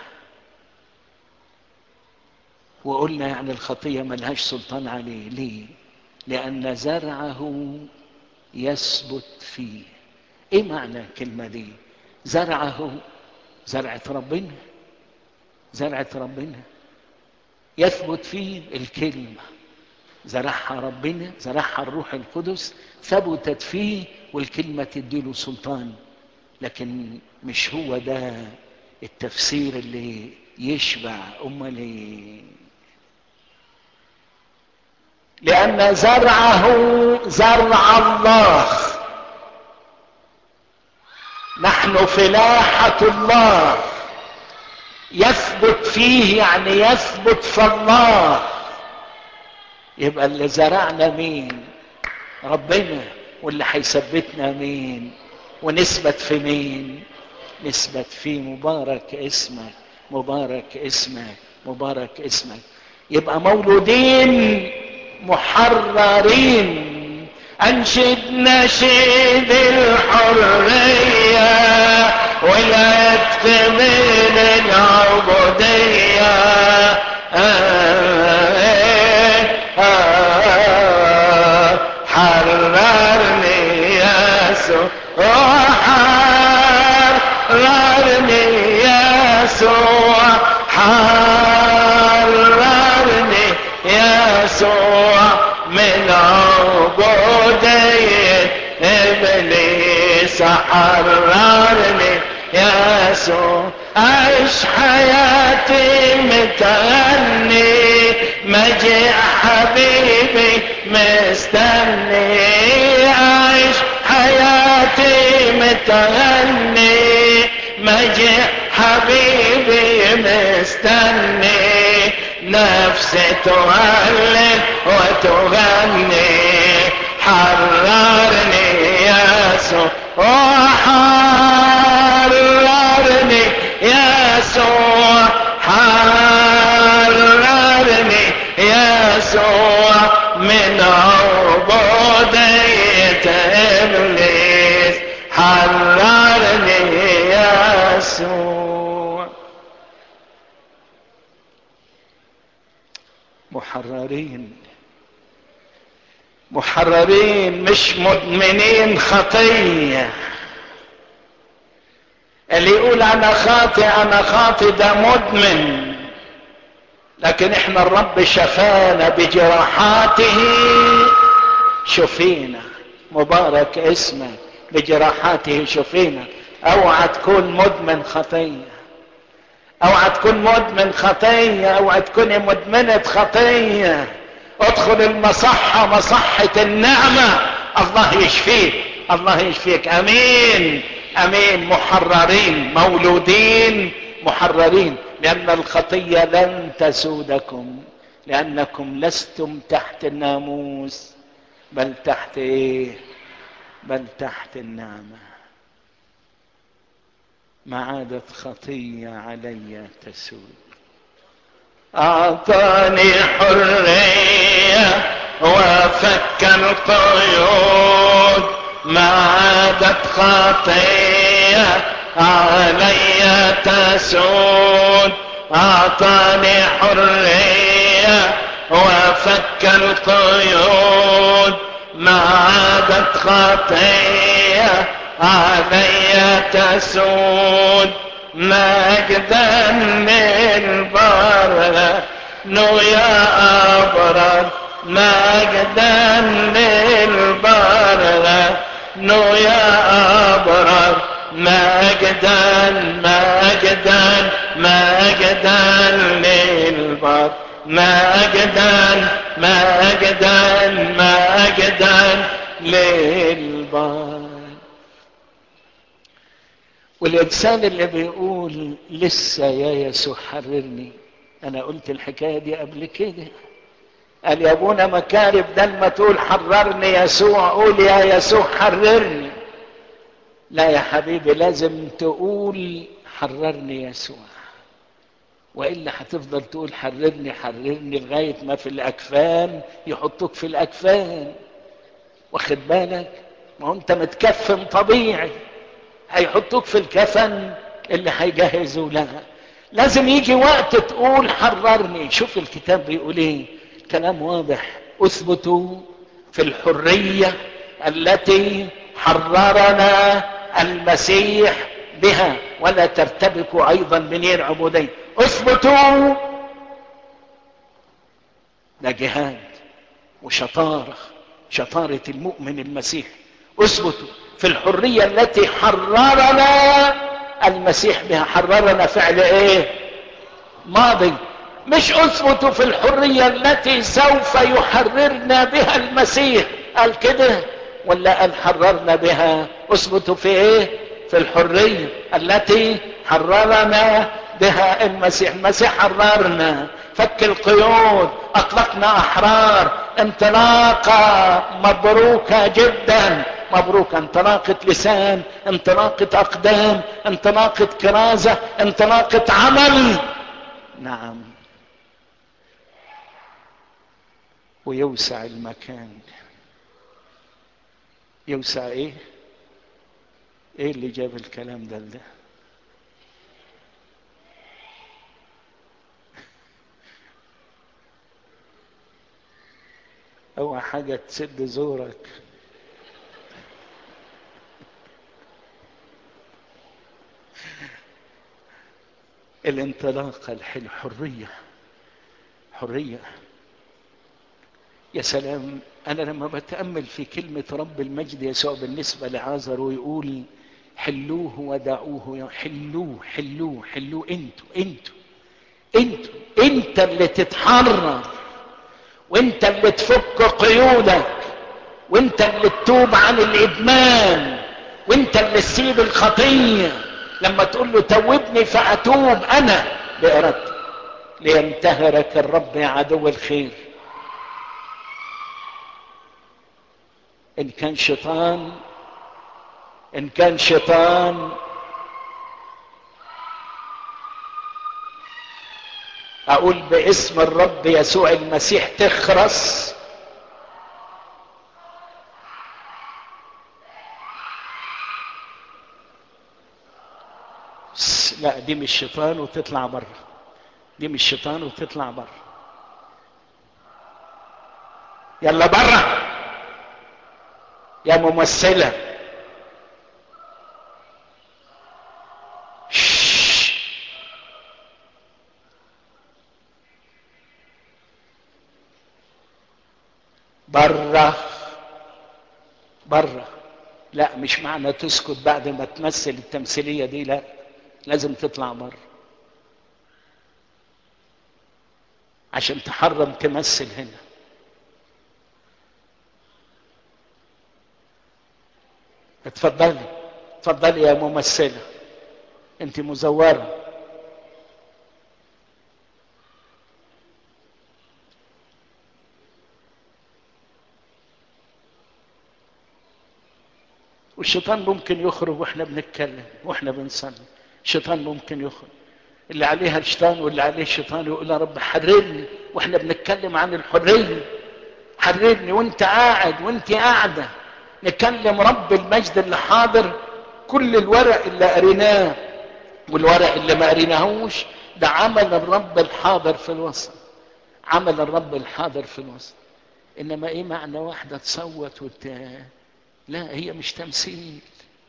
A: وقلنا يعني الخطيه ملهاش سلطان عليه ليه لان زرعه يثبت فيه ايه معنى الكلمه دي زرعه زرعه ربنا زرعه ربنا يثبت فيه الكلمه زرعها ربنا زرعها الروح القدس ثبتت فيه والكلمه تديله سلطان لكن مش هو ده التفسير اللي يشبع امال ايه لأن زرعه زرع الله نحن فلاحة الله يثبت فيه يعني يثبت في الله يبقى اللي زرعنا مين ربنا واللي هيثبتنا مين ونثبت في مين نثبت في مبارك اسمك مبارك اسمك مبارك اسمك يبقى مولودين محررين انشد نشيد الحرية والعتق من العبودية آه آه حررني يسوع حررني يسوع حررني يسوع من عبودية إبليس حررني يسوع عيش حياتي متغني مجيء حبيبي مستني عيش حياتي متغني مجيء حبيبي مستني نفسي تهلل وتغني حررني يسوع حررني يسوع حررني يسوع من عبودية إبليس حررني يسوع محررين محررين مش مدمنين خطيه اللي يقول انا خاطئ انا خاطئ ده مدمن لكن احنا الرب شفانا بجراحاته شفينا مبارك اسمك بجراحاته شفينا اوعى تكون مدمن خطيه اوعى تكون مدمن خطيه اوعى تكوني مدمنه خطيه ادخل المصحه مصحه النعمه الله يشفيك الله يشفيك امين امين محررين مولودين محررين لان الخطيه لن تسودكم لانكم لستم تحت الناموس بل تحت ايه بل تحت النعمه ما عادت خطيه علي تسود اعطاني حريه وفك القيود ما عادت خطيه علي تسود اعطاني حريه وفك القيود ما عادت خطيه علي تسود مجدا للبر يا ابرد مجدا للبر يا ابرد مجدا مجدا مجدا للبر مجدا مجدا مجدا للبال والإنسان اللي بيقول لسه يا يسوع حررني أنا قلت الحكاية دي قبل كده قال يا ابونا مكارب ده لما تقول حررني يسوع قول يا يسوع حررني لا يا حبيبي لازم تقول حررني يسوع والا هتفضل تقول حررني حررني لغايه ما في الاكفان يحطوك في الاكفان واخد بالك ما هو انت متكفن طبيعي هيحطوك في الكفن اللي هيجهزوا لها لازم يجي وقت تقول حررني شوف الكتاب بيقول ايه كلام واضح اثبتوا في الحريه التي حررنا المسيح بها ولا ترتبكوا ايضا بنير عبوديه اثبتوا ده جهاد وشطاره شطاره المؤمن المسيح اثبتوا في الحريه التي حررنا المسيح بها حررنا فعل ايه ماضي مش اثبتوا في الحريه التي سوف يحررنا بها المسيح قال كده ولا قال حررنا بها اثبتوا في ايه في الحريه التي حررنا بها المسيح المسيح حررنا فك القيود اطلقنا احرار انطلاقه مبروكه جدا مبروك انطلاقة لسان انطلاقة اقدام انطلاقة كرازة انطلاقة عمل نعم ويوسع المكان يوسع ايه ايه اللي جاب الكلام ده ده اوعى حاجة تسد زورك الانطلاقة الحلو حرية حرية يا سلام أنا لما بتأمل في كلمة رب المجد يسوع بالنسبة لعازر ويقول حلوه ودعوه حلوه حلوه حلوه انتوا انتوا انتوا انت اللي تتحرر وانت اللي تفك قيودك وانت اللي تتوب عن الادمان وانت اللي تسيب الخطيه لما تقول له توبني فاتوب انا بارادتي لينتهرك الرب يا عدو الخير ان كان شيطان ان كان شيطان اقول باسم الرب يسوع المسيح تخرس لا دي مش شيطان وتطلع بره دي مش شيطان وتطلع بره يلا بره يا ممثله بره بره لا مش معنى تسكت بعد ما تمثل التمثيليه دي لا لازم تطلع بره عشان تحرم تمثل هنا اتفضلي اتفضلي يا ممثله انت مزوره والشيطان ممكن يخرج واحنا بنتكلم واحنا بنصلي الشيطان ممكن يخرج اللي عليها الشيطان واللي عليه الشيطان يقول يا رب حررني واحنا بنتكلم عن الحريه حررني وانت قاعد وانت قاعده نكلم رب المجد اللي حاضر كل الورق اللي قريناه والورق اللي ما قريناهوش ده عمل الرب الحاضر في الوسط عمل الرب الحاضر في الوسط انما ايه معنى واحده تصوت وت... لا هي مش تمثيل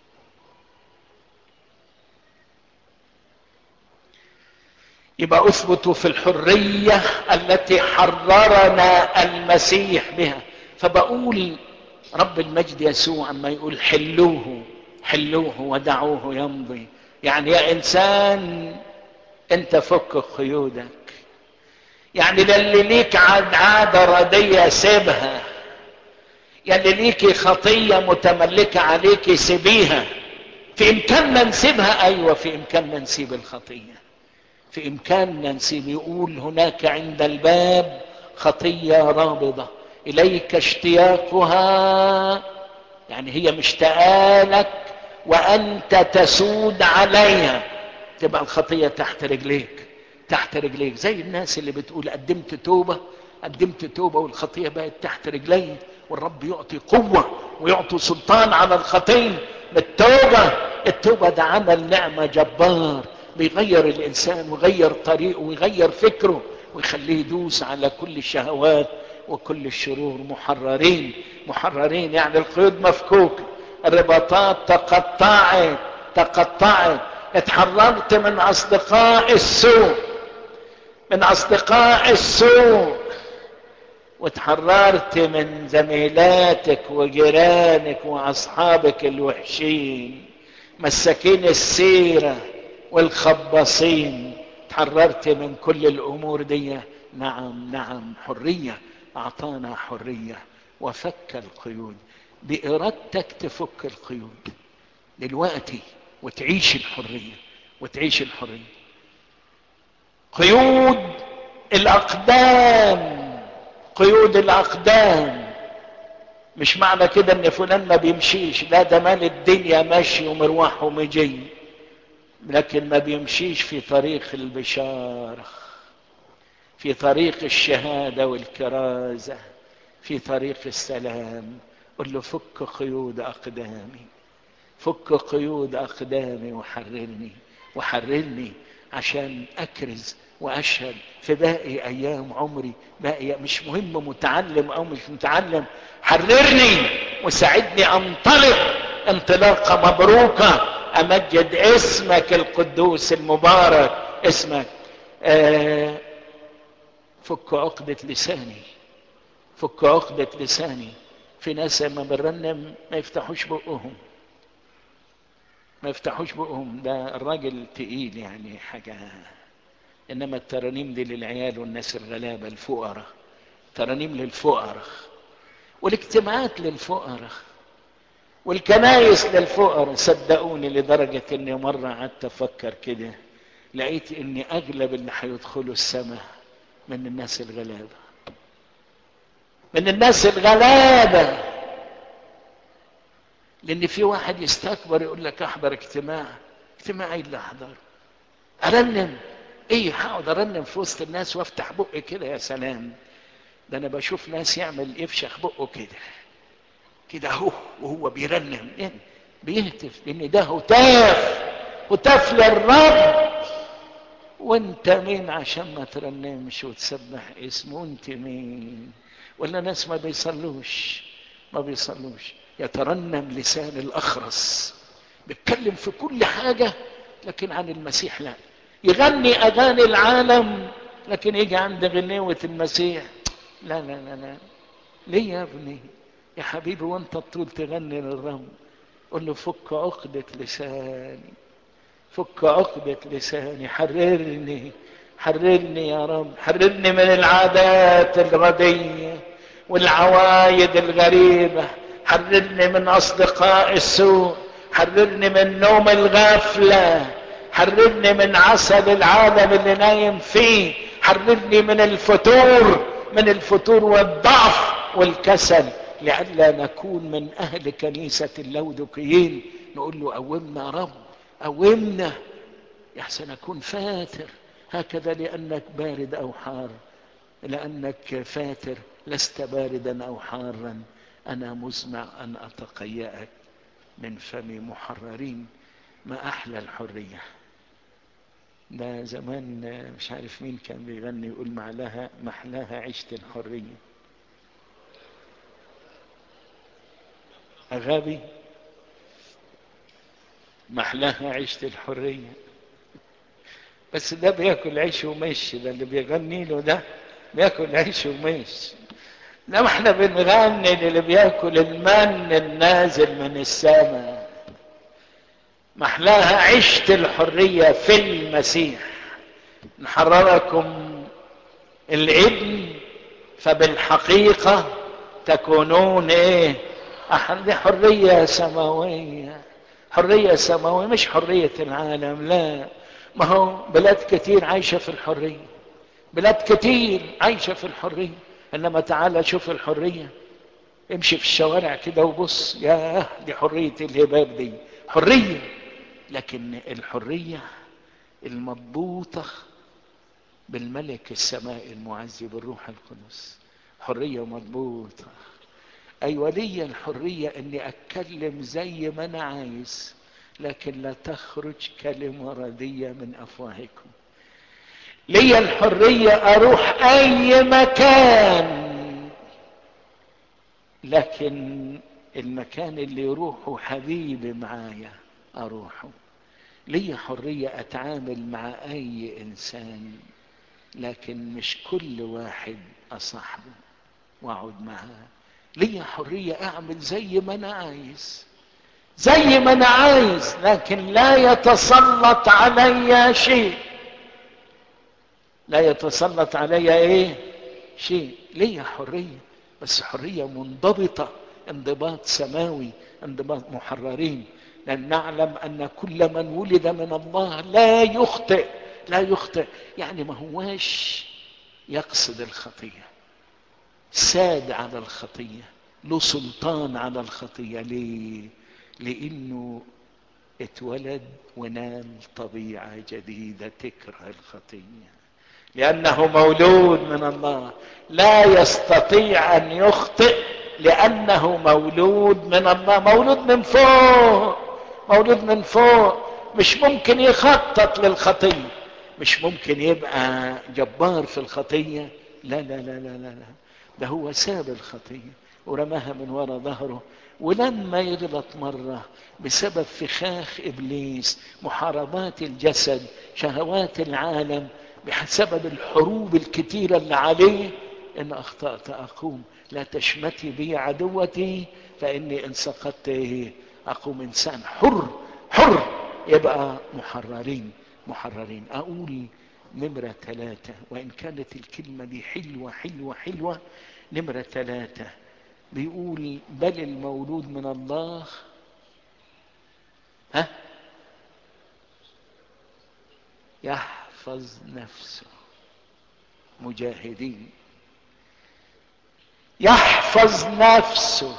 A: يبقى اثبتوا في الحريه التي حررنا المسيح بها فبقول رب المجد يسوع اما يقول حلوه حلوه ودعوه يمضي يعني يا انسان انت فك قيودك يعني للي ليك عاد عاده رديه سيبها يلي ليكي خطية متملكة عليكي سيبيها في امكاننا نسيبها ايوه في امكاننا نسيب الخطية في امكاننا نسيب يقول هناك عند الباب خطية رابضة اليك اشتياقها يعني هي مشتاقة لك وانت تسود عليها تبقى الخطية تحت رجليك تحت رجليك زي الناس اللي بتقول قدمت توبة قدمت توبة والخطية بقت تحت رجلي والرب يعطي قوة ويعطي سلطان على الخطية بالتوبة التوبة ده عمل نعمة جبار بيغير الإنسان ويغير طريقه ويغير فكره ويخليه يدوس على كل الشهوات وكل الشرور محررين محررين يعني القيود مفكوكة الرباطات تقطعت تقطعت اتحررت من أصدقاء السوء من أصدقاء السوء وتحررت من زميلاتك وجيرانك واصحابك الوحشين مساكين السيره والخباصين تحررت من كل الامور دي نعم نعم حريه اعطانا حريه وفك القيود بارادتك تفك القيود دلوقتي وتعيش الحريه وتعيش الحريه قيود الاقدام قيود الاقدام مش معنى كده ان فلان ما بيمشيش لا ده مال الدنيا ماشي ومروح ومجي لكن ما بيمشيش في طريق البشارة في طريق الشهادة والكرازة في طريق السلام قل له فك قيود أقدامي فك قيود أقدامي وحررني وحررني عشان أكرز واشهد في باقي ايام عمري باقي مش مهم متعلم او مش متعلم حررني وساعدني انطلق انطلاقه مبروكه امجد اسمك القدوس المبارك اسمك آه فك عقدة لساني فك عقدة لساني في ناس لما بنرنم ما يفتحوش بقهم ما يفتحوش بقهم ده الراجل تقيل يعني حاجه انما الترانيم دي للعيال والناس الغلابه الفقراء ترانيم للفقراء والاجتماعات للفقراء والكنايس للفقراء صدقوني لدرجة اني مرة قعدت افكر كده لقيت ان اغلب اللي هيدخلوا السماء من الناس الغلابة من الناس الغلابة لان في واحد يستكبر يقول لك احضر اجتماع اجتماع ايه اللي احضره ارنم ايه هقعد ارنم في وسط الناس وافتح بقي كده يا سلام ده انا بشوف ناس يعمل يفشخ بقه كده كده اهو وهو بيرنم إيه؟ بيهتف لان ده هتاف هتاف للرب وانت مين عشان ما ترنمش وتسبح اسمه انت مين ولا ناس ما بيصلوش ما بيصلوش يترنم لسان الاخرس بيتكلم في كل حاجه لكن عن المسيح لا يغني اغاني العالم لكن يجي عند غنيوة المسيح لا لا لا لا ليه يا ابني يا حبيبي وانت طول تغني للرب قل له فك عقدة لساني فك عقدة لساني حررني حررني يا رب حررني من العادات الردية والعوايد الغريبة حررني من أصدقاء السوء حررني من نوم الغفله حررني من عسل العالم اللي نايم فيه حررني من الفتور من الفتور والضعف والكسل لئلا نكون من اهل كنيسة اللودقيين نقول له قومنا يا رب قومنا يحسن اكون فاتر هكذا لانك بارد او حار لانك فاتر لست باردا او حارا انا مزمع ان اتقيأك من فم محررين ما احلى الحريه ده زمان مش عارف مين كان بيغني يقول معلها محلاها عشت الحرية أغابي محلاها عشت الحرية بس ده بياكل عيش ومش ده اللي بيغني له ده بياكل عيش ومش لما احنا بنغني للي بياكل المن النازل من السماء محلاها عشت الحرية في المسيح نحرركم الابن فبالحقيقة تكونون ايه دي حرية سماوية حرية سماوية مش حرية العالم لا ما هو بلاد كتير عايشة في الحرية بلاد كتير عايشة في الحرية انما تعالى شوف الحرية امشي في الشوارع كده وبص يا دي حرية الهباب دي حرية لكن الحرية المضبوطة بالملك السماء المعزي بالروح القدس حرية مضبوطة أيوة لي الحرية أني أتكلم زي ما أنا عايز لكن لا تخرج كلمة ردية من أفواهكم لي الحرية أروح أي مكان لكن المكان اللي يروحه حبيبي معايا أروحه لي حرية أتعامل مع أي إنسان لكن مش كل واحد أصاحبه وأقعد معاه لي حرية أعمل زي ما أنا عايز زي ما أنا عايز لكن لا يتسلط علي شيء لا يتسلط علي إيه شيء لي حرية بس حرية منضبطة انضباط سماوي انضباط محررين لأن نعلم أن كل من ولد من الله لا يخطئ لا يخطئ يعني ما هواش يقصد الخطية ساد على الخطية له سلطان على الخطية ليه لأنه اتولد ونال طبيعة جديدة تكره الخطية لأنه مولود من الله لا يستطيع أن يخطئ لأنه مولود من الله مولود من فوق مولود من فوق مش ممكن يخطط للخطية مش ممكن يبقى جبار في الخطية لا لا لا لا لا, لا. ده هو ساب الخطية ورماها من وراء ظهره ولما يغلط مرة بسبب فخاخ إبليس محاربات الجسد شهوات العالم بسبب الحروب الكتيرة اللي عليه إن أخطأت أقوم لا تشمتي بي عدوتي فإني إن سقطت أقوم إنسان حر حر يبقى محررين محررين أقول نمرة ثلاثة وإن كانت الكلمة دي حلوة حلوة حلوة نمرة ثلاثة بيقول بل المولود من الله ها يحفظ نفسه مجاهدين يحفظ نفسه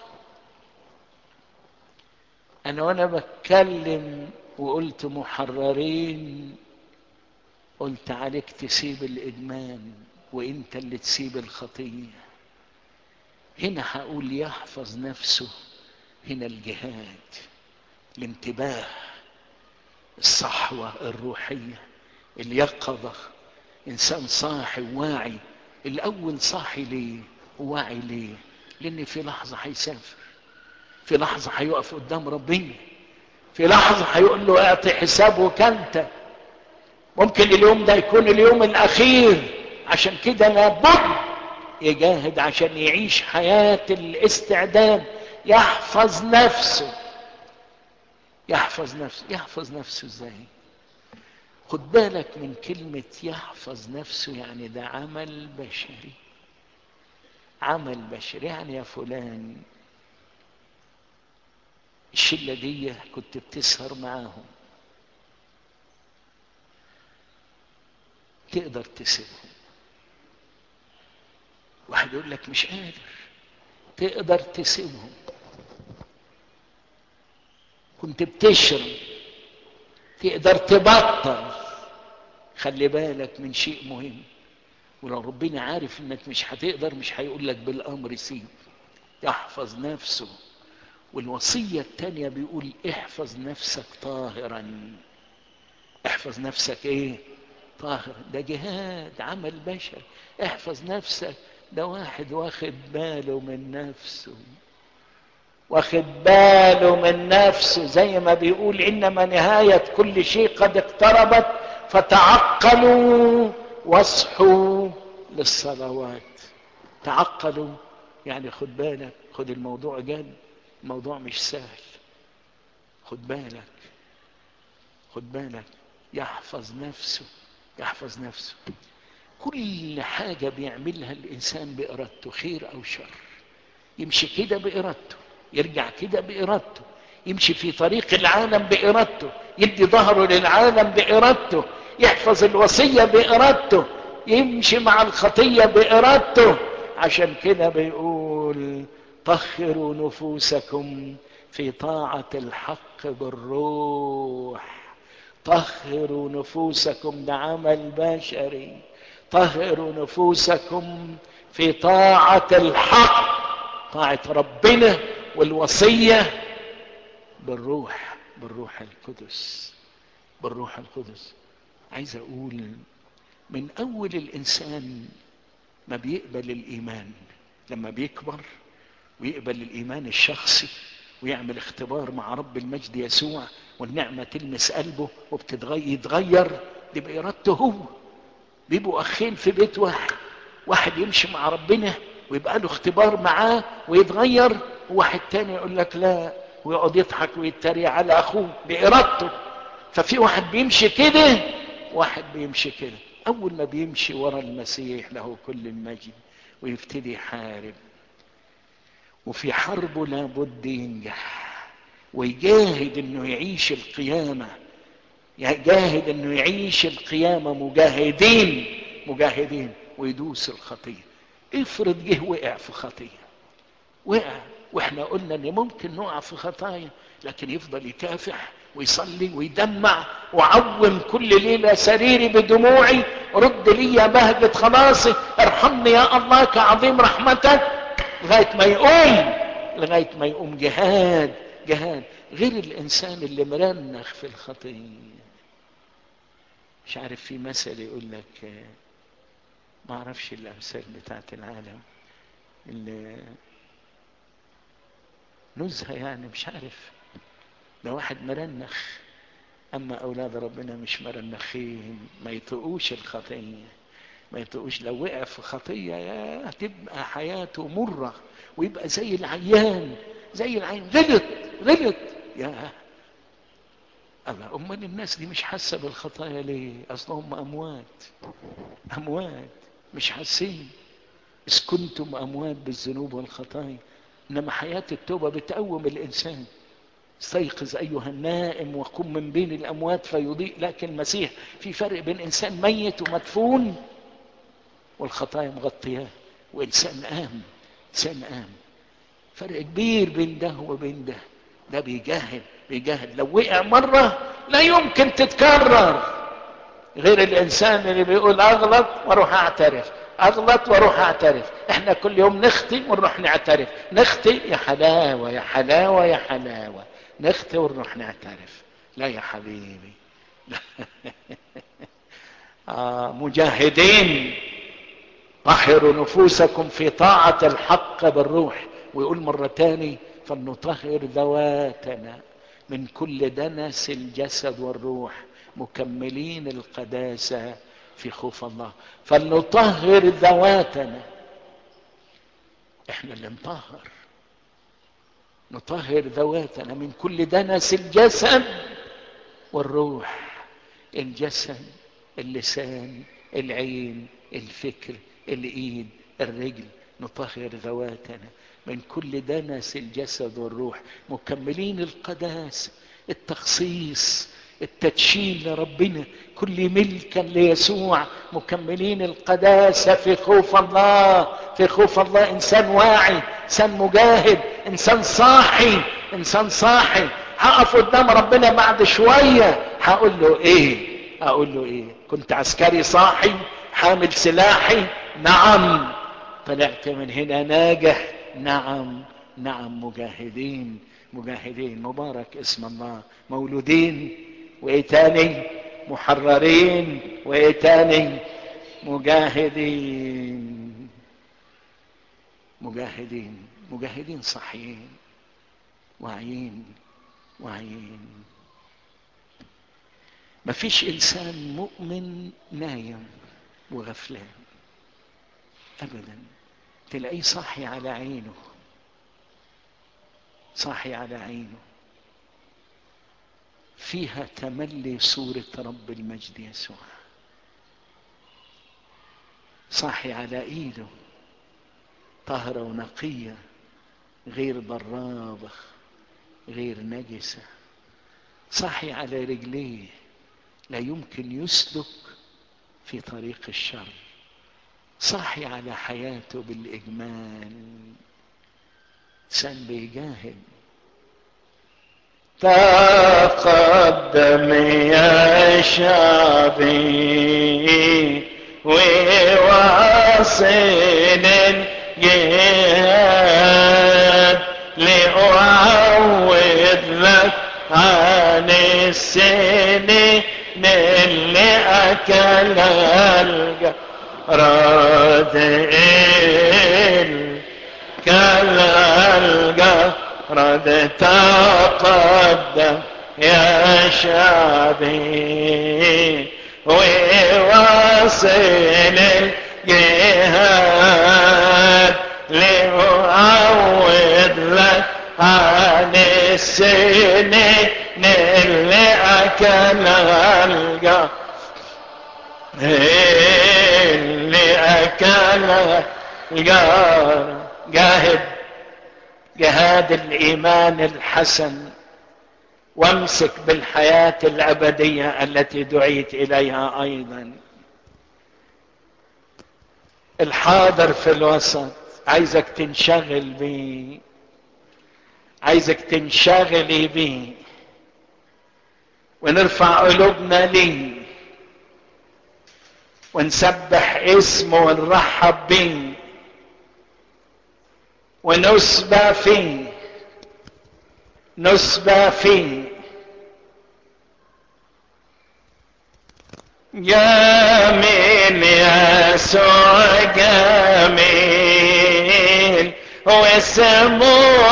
A: انا وانا بتكلم وقلت محررين قلت عليك تسيب الادمان وانت اللي تسيب الخطيه هنا هقول يحفظ نفسه هنا الجهاد الانتباه الصحوه الروحيه اليقظه انسان صاحي واعي الاول صاحي ليه واعي ليه لان في لحظه هيسافر في لحظه هيقف قدام ربنا في لحظه هيقول له اعطي حسابك انت ممكن اليوم ده يكون اليوم الاخير عشان كده لابد يجاهد عشان يعيش حياه الاستعداد يحفظ نفسه يحفظ نفسه يحفظ نفسه ازاي خد بالك من كلمة يحفظ نفسه يعني ده عمل بشري عمل بشري يعني يا فلان الشلة دي كنت بتسهر معاهم تقدر تسيبهم واحد يقول لك مش قادر تقدر تسيبهم كنت بتشرب تقدر تبطل خلي بالك من شيء مهم ولو ربنا عارف انك مش هتقدر مش هيقول لك بالامر سيب يحفظ نفسه والوصية التانية بيقول احفظ نفسك طاهرا احفظ نفسك ايه طاهر ده جهاد عمل بشر احفظ نفسك ده واحد واخد باله من نفسه واخد باله من نفسه زي ما بيقول انما نهاية كل شيء قد اقتربت فتعقلوا واصحوا للصلوات تعقلوا يعني خد بالك خد الموضوع جد الموضوع مش سهل خد بالك خد بالك يحفظ نفسه يحفظ نفسه كل حاجة بيعملها الإنسان بإرادته خير أو شر يمشي كده بإرادته يرجع كده بإرادته يمشي في طريق العالم بإرادته يدي ظهره للعالم بإرادته يحفظ الوصية بإرادته يمشي مع الخطية بإرادته عشان كده بيقول طهروا نفوسكم في طاعة الحق بالروح طهروا نفوسكم ده عمل بشري طهروا نفوسكم في طاعة الحق طاعة ربنا والوصية بالروح بالروح القدس بالروح القدس عايز اقول من اول الانسان ما بيقبل الايمان لما بيكبر ويقبل الايمان الشخصي ويعمل اختبار مع رب المجد يسوع والنعمه تلمس قلبه وبتتغير دي بارادته هو بيبقوا اخين في بيت واحد واحد يمشي مع ربنا ويبقى له اختبار معاه ويتغير وواحد تاني يقول لك لا ويقعد يضحك ويتريق على اخوه بارادته ففي واحد بيمشي كده واحد بيمشي كده اول ما بيمشي ورا المسيح له كل المجد ويبتدي يحارب وفي حربه لابد ينجح ويجاهد انه يعيش القيامة يجاهد انه يعيش القيامة مجاهدين مجاهدين ويدوس الخطية افرض جه وقع في خطية وقع واحنا قلنا ان ممكن نقع في خطايا لكن يفضل يكافح ويصلي ويدمع وعوم كل ليلة سريري بدموعي رد لي يا بهجة خلاصي ارحمني يا الله كعظيم رحمتك لغاية ما يقوم لغاية ما يقوم جهاد جهاد غير الانسان اللي مرنخ في الخطية مش عارف في مثل يقول لك ما اعرفش الامثال بتاعت العالم اللي نزهة يعني مش عارف ده واحد مرنخ اما اولاد ربنا مش مرنخين ما يطقوش الخطيه ما يطقوش لو وقع في خطيه يا هتبقى حياته مره ويبقى زي العيان زي العيان غلط غلط يا الله امال الناس دي مش حاسه بالخطايا ليه اصلهم اموات اموات مش حاسين اذ كنتم اموات بالذنوب والخطايا انما حياه التوبه بتقوم الانسان استيقظ ايها النائم وقم من بين الاموات فيضيء لك المسيح في فرق بين انسان ميت ومدفون والخطايا مغطياه وانسان قام انسان قام فرق كبير بين ده وبين ده ده بيجاهد بيجاهد لو وقع مره لا يمكن تتكرر غير الانسان اللي بيقول اغلط واروح اعترف اغلط واروح اعترف احنا كل يوم نخطي ونروح نعترف نخطي يا حلاوه يا حلاوه يا حلاوه نخطي ونروح نعترف لا يا حبيبي لا. آه مجاهدين طهروا نفوسكم في طاعة الحق بالروح ويقول مرة تاني فلنطهر ذواتنا من كل دنس الجسد والروح مكملين القداسة في خوف الله فلنطهر ذواتنا احنا اللي نطهر نطهر ذواتنا من كل دنس الجسد والروح الجسد اللسان العين الفكر الايد الرجل نطهر ذواتنا من كل دنس الجسد والروح مكملين القداسه التخصيص التدشين لربنا كل ملكا ليسوع مكملين القداسة في خوف الله في خوف الله إنسان واعي إنسان مجاهد إنسان صاحي إنسان صاحي هقف قدام ربنا بعد شوية هقول له إيه أقول له إيه كنت عسكري صاحي حامل سلاحي نعم طلعت من هنا ناجح نعم نعم مجاهدين مجاهدين مبارك اسم الله مولودين وايه تاني محررين وايه تاني مجاهدين مجاهدين مجاهدين صحيين واعيين واعيين مفيش انسان مؤمن نايم وغفلان ابدا تلاقيه صاحي على عينه صاحي على عينه فيها تملي صورة رب المجد يسوع صاحي على ايده طهرة ونقية غير ضرابة غير نجسة صحي على رجليه لا يمكن يسلك في طريق الشر صحي على حياته بالإجمال إنسان بيجاهد
B: تقدم يا شعبي وواصل الجهاد لأعوض لك عن السنين اللي أكلها الجراد كلا الجراد تقدم يا شعبي وواصل الجهاد لأعوض لك عن السنين اللي أكلها الجار اللي أكلها الجار
A: جاهد جهاد الإيمان الحسن وامسك بالحياة الأبدية التي دعيت إليها أيضا الحاضر في الوسط عايزك تنشغل بيه عايزك تنشغلي بيه ونرفع قلوبنا ليه ونسبح اسمه ونرحب بيه ونسبى فيه نسبى فيه
B: جميل يسوع جميل واسمه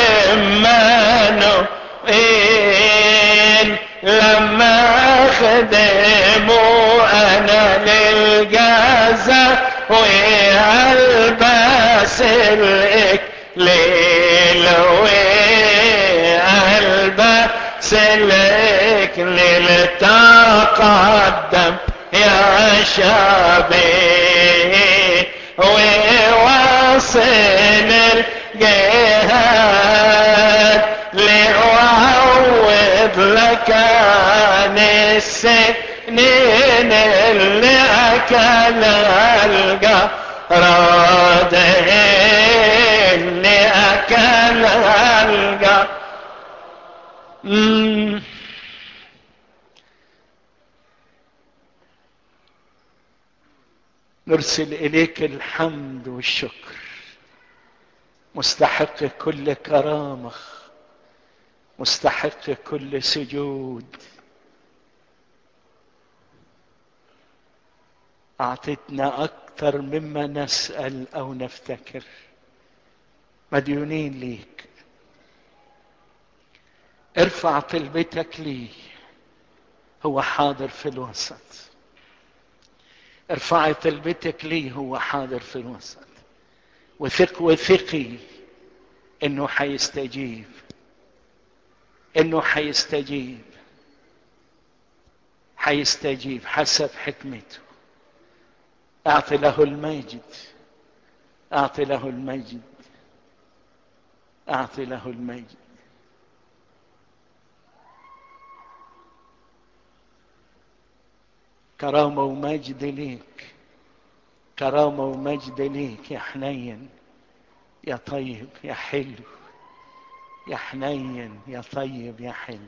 B: عمانوئيل لما اخدمه انا للجزاء والبس الاكليل والبس الاكليل تقدم يا شعبي وواصل الجهاد لأعوض لك عن السنين اللي أكلها الجراد اللي أكلها الجراد
A: نرسل إليك الحمد والشكر مستحق كل كرامة مستحق كل سجود أعطتنا أكثر مما نسأل أو نفتكر مديونين ليك ارفع طلبتك ليه هو حاضر في الوسط ارفعي طلبتك ليه هو حاضر في الوسط وثق وثقي انه حيستجيب انه حيستجيب حيستجيب حسب حكمته اعطي له المجد اعطي له المجد اعطي له المجد كرامة ومجد ليك كرامة ومجد ليك يا حنين يا طيب يا حلو يا حنين يا طيب يا حلو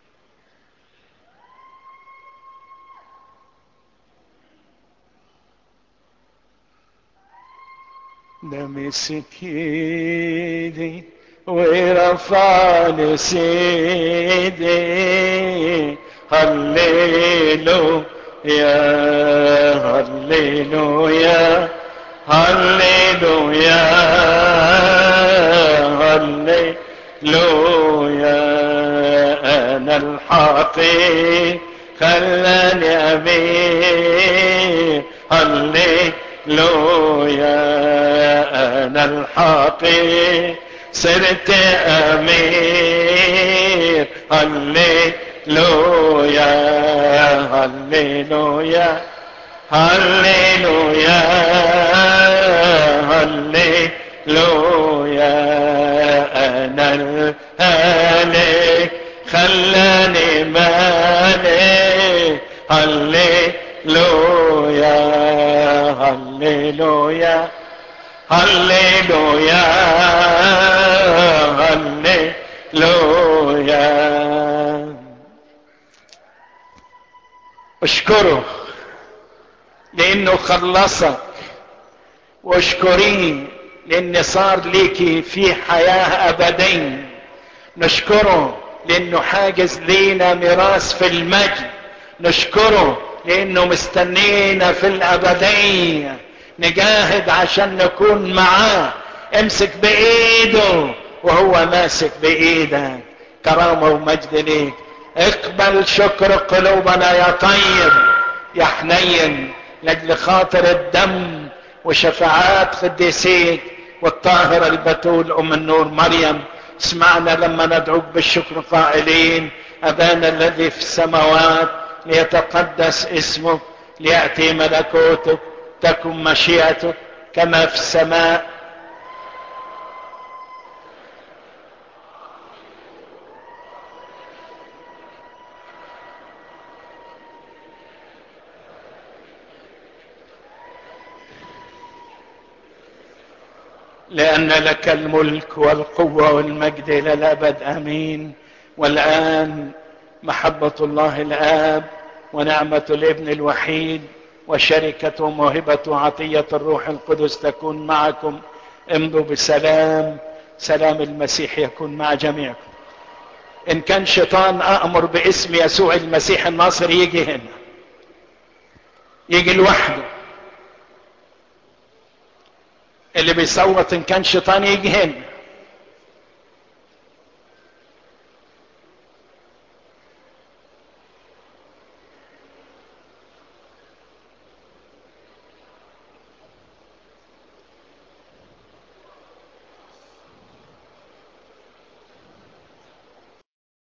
A: ده مسك ايدي ورفعني سيدي هللو يا هللويا هللويا هللويا انا الحقيق خلاني امين هللويا انا الحقيق صرت امير هللويا هللويا هللويا هللويا
B: هالك خلاني مالك هللويا هللويا هللويا هللويا
A: اشكره لانه خلصك واشكريه لان صار ليكي في حياة ابدين نشكره لانه حاجز لينا ميراث في المجد نشكره لانه مستنينا في الابدية نجاهد عشان نكون معاه امسك بايده وهو ماسك بايدك كرامة ومجد ليك اقبل شكر قلوبنا يا طيب يا حنين لاجل خاطر الدم وشفاعات قديسيك والطاهرة البتول ام النور مريم اسمعنا لما ندعوك بالشكر قائلين ابانا الذي في السماوات ليتقدس اسمك لياتي ملكوتك تكن مشيئتك كما في السماء لأن لك الملك والقوة والمجد إلى الأبد آمين والآن محبة الله الآب ونعمة الابن الوحيد وشركة وموهبة عطية الروح القدس تكون معكم امضوا بسلام سلام المسيح يكون مع جميعكم إن كان شيطان أأمر باسم يسوع المسيح الناصر يجي هنا يجي لوحده اللي بيصوت ان كان شيطان يجي هنا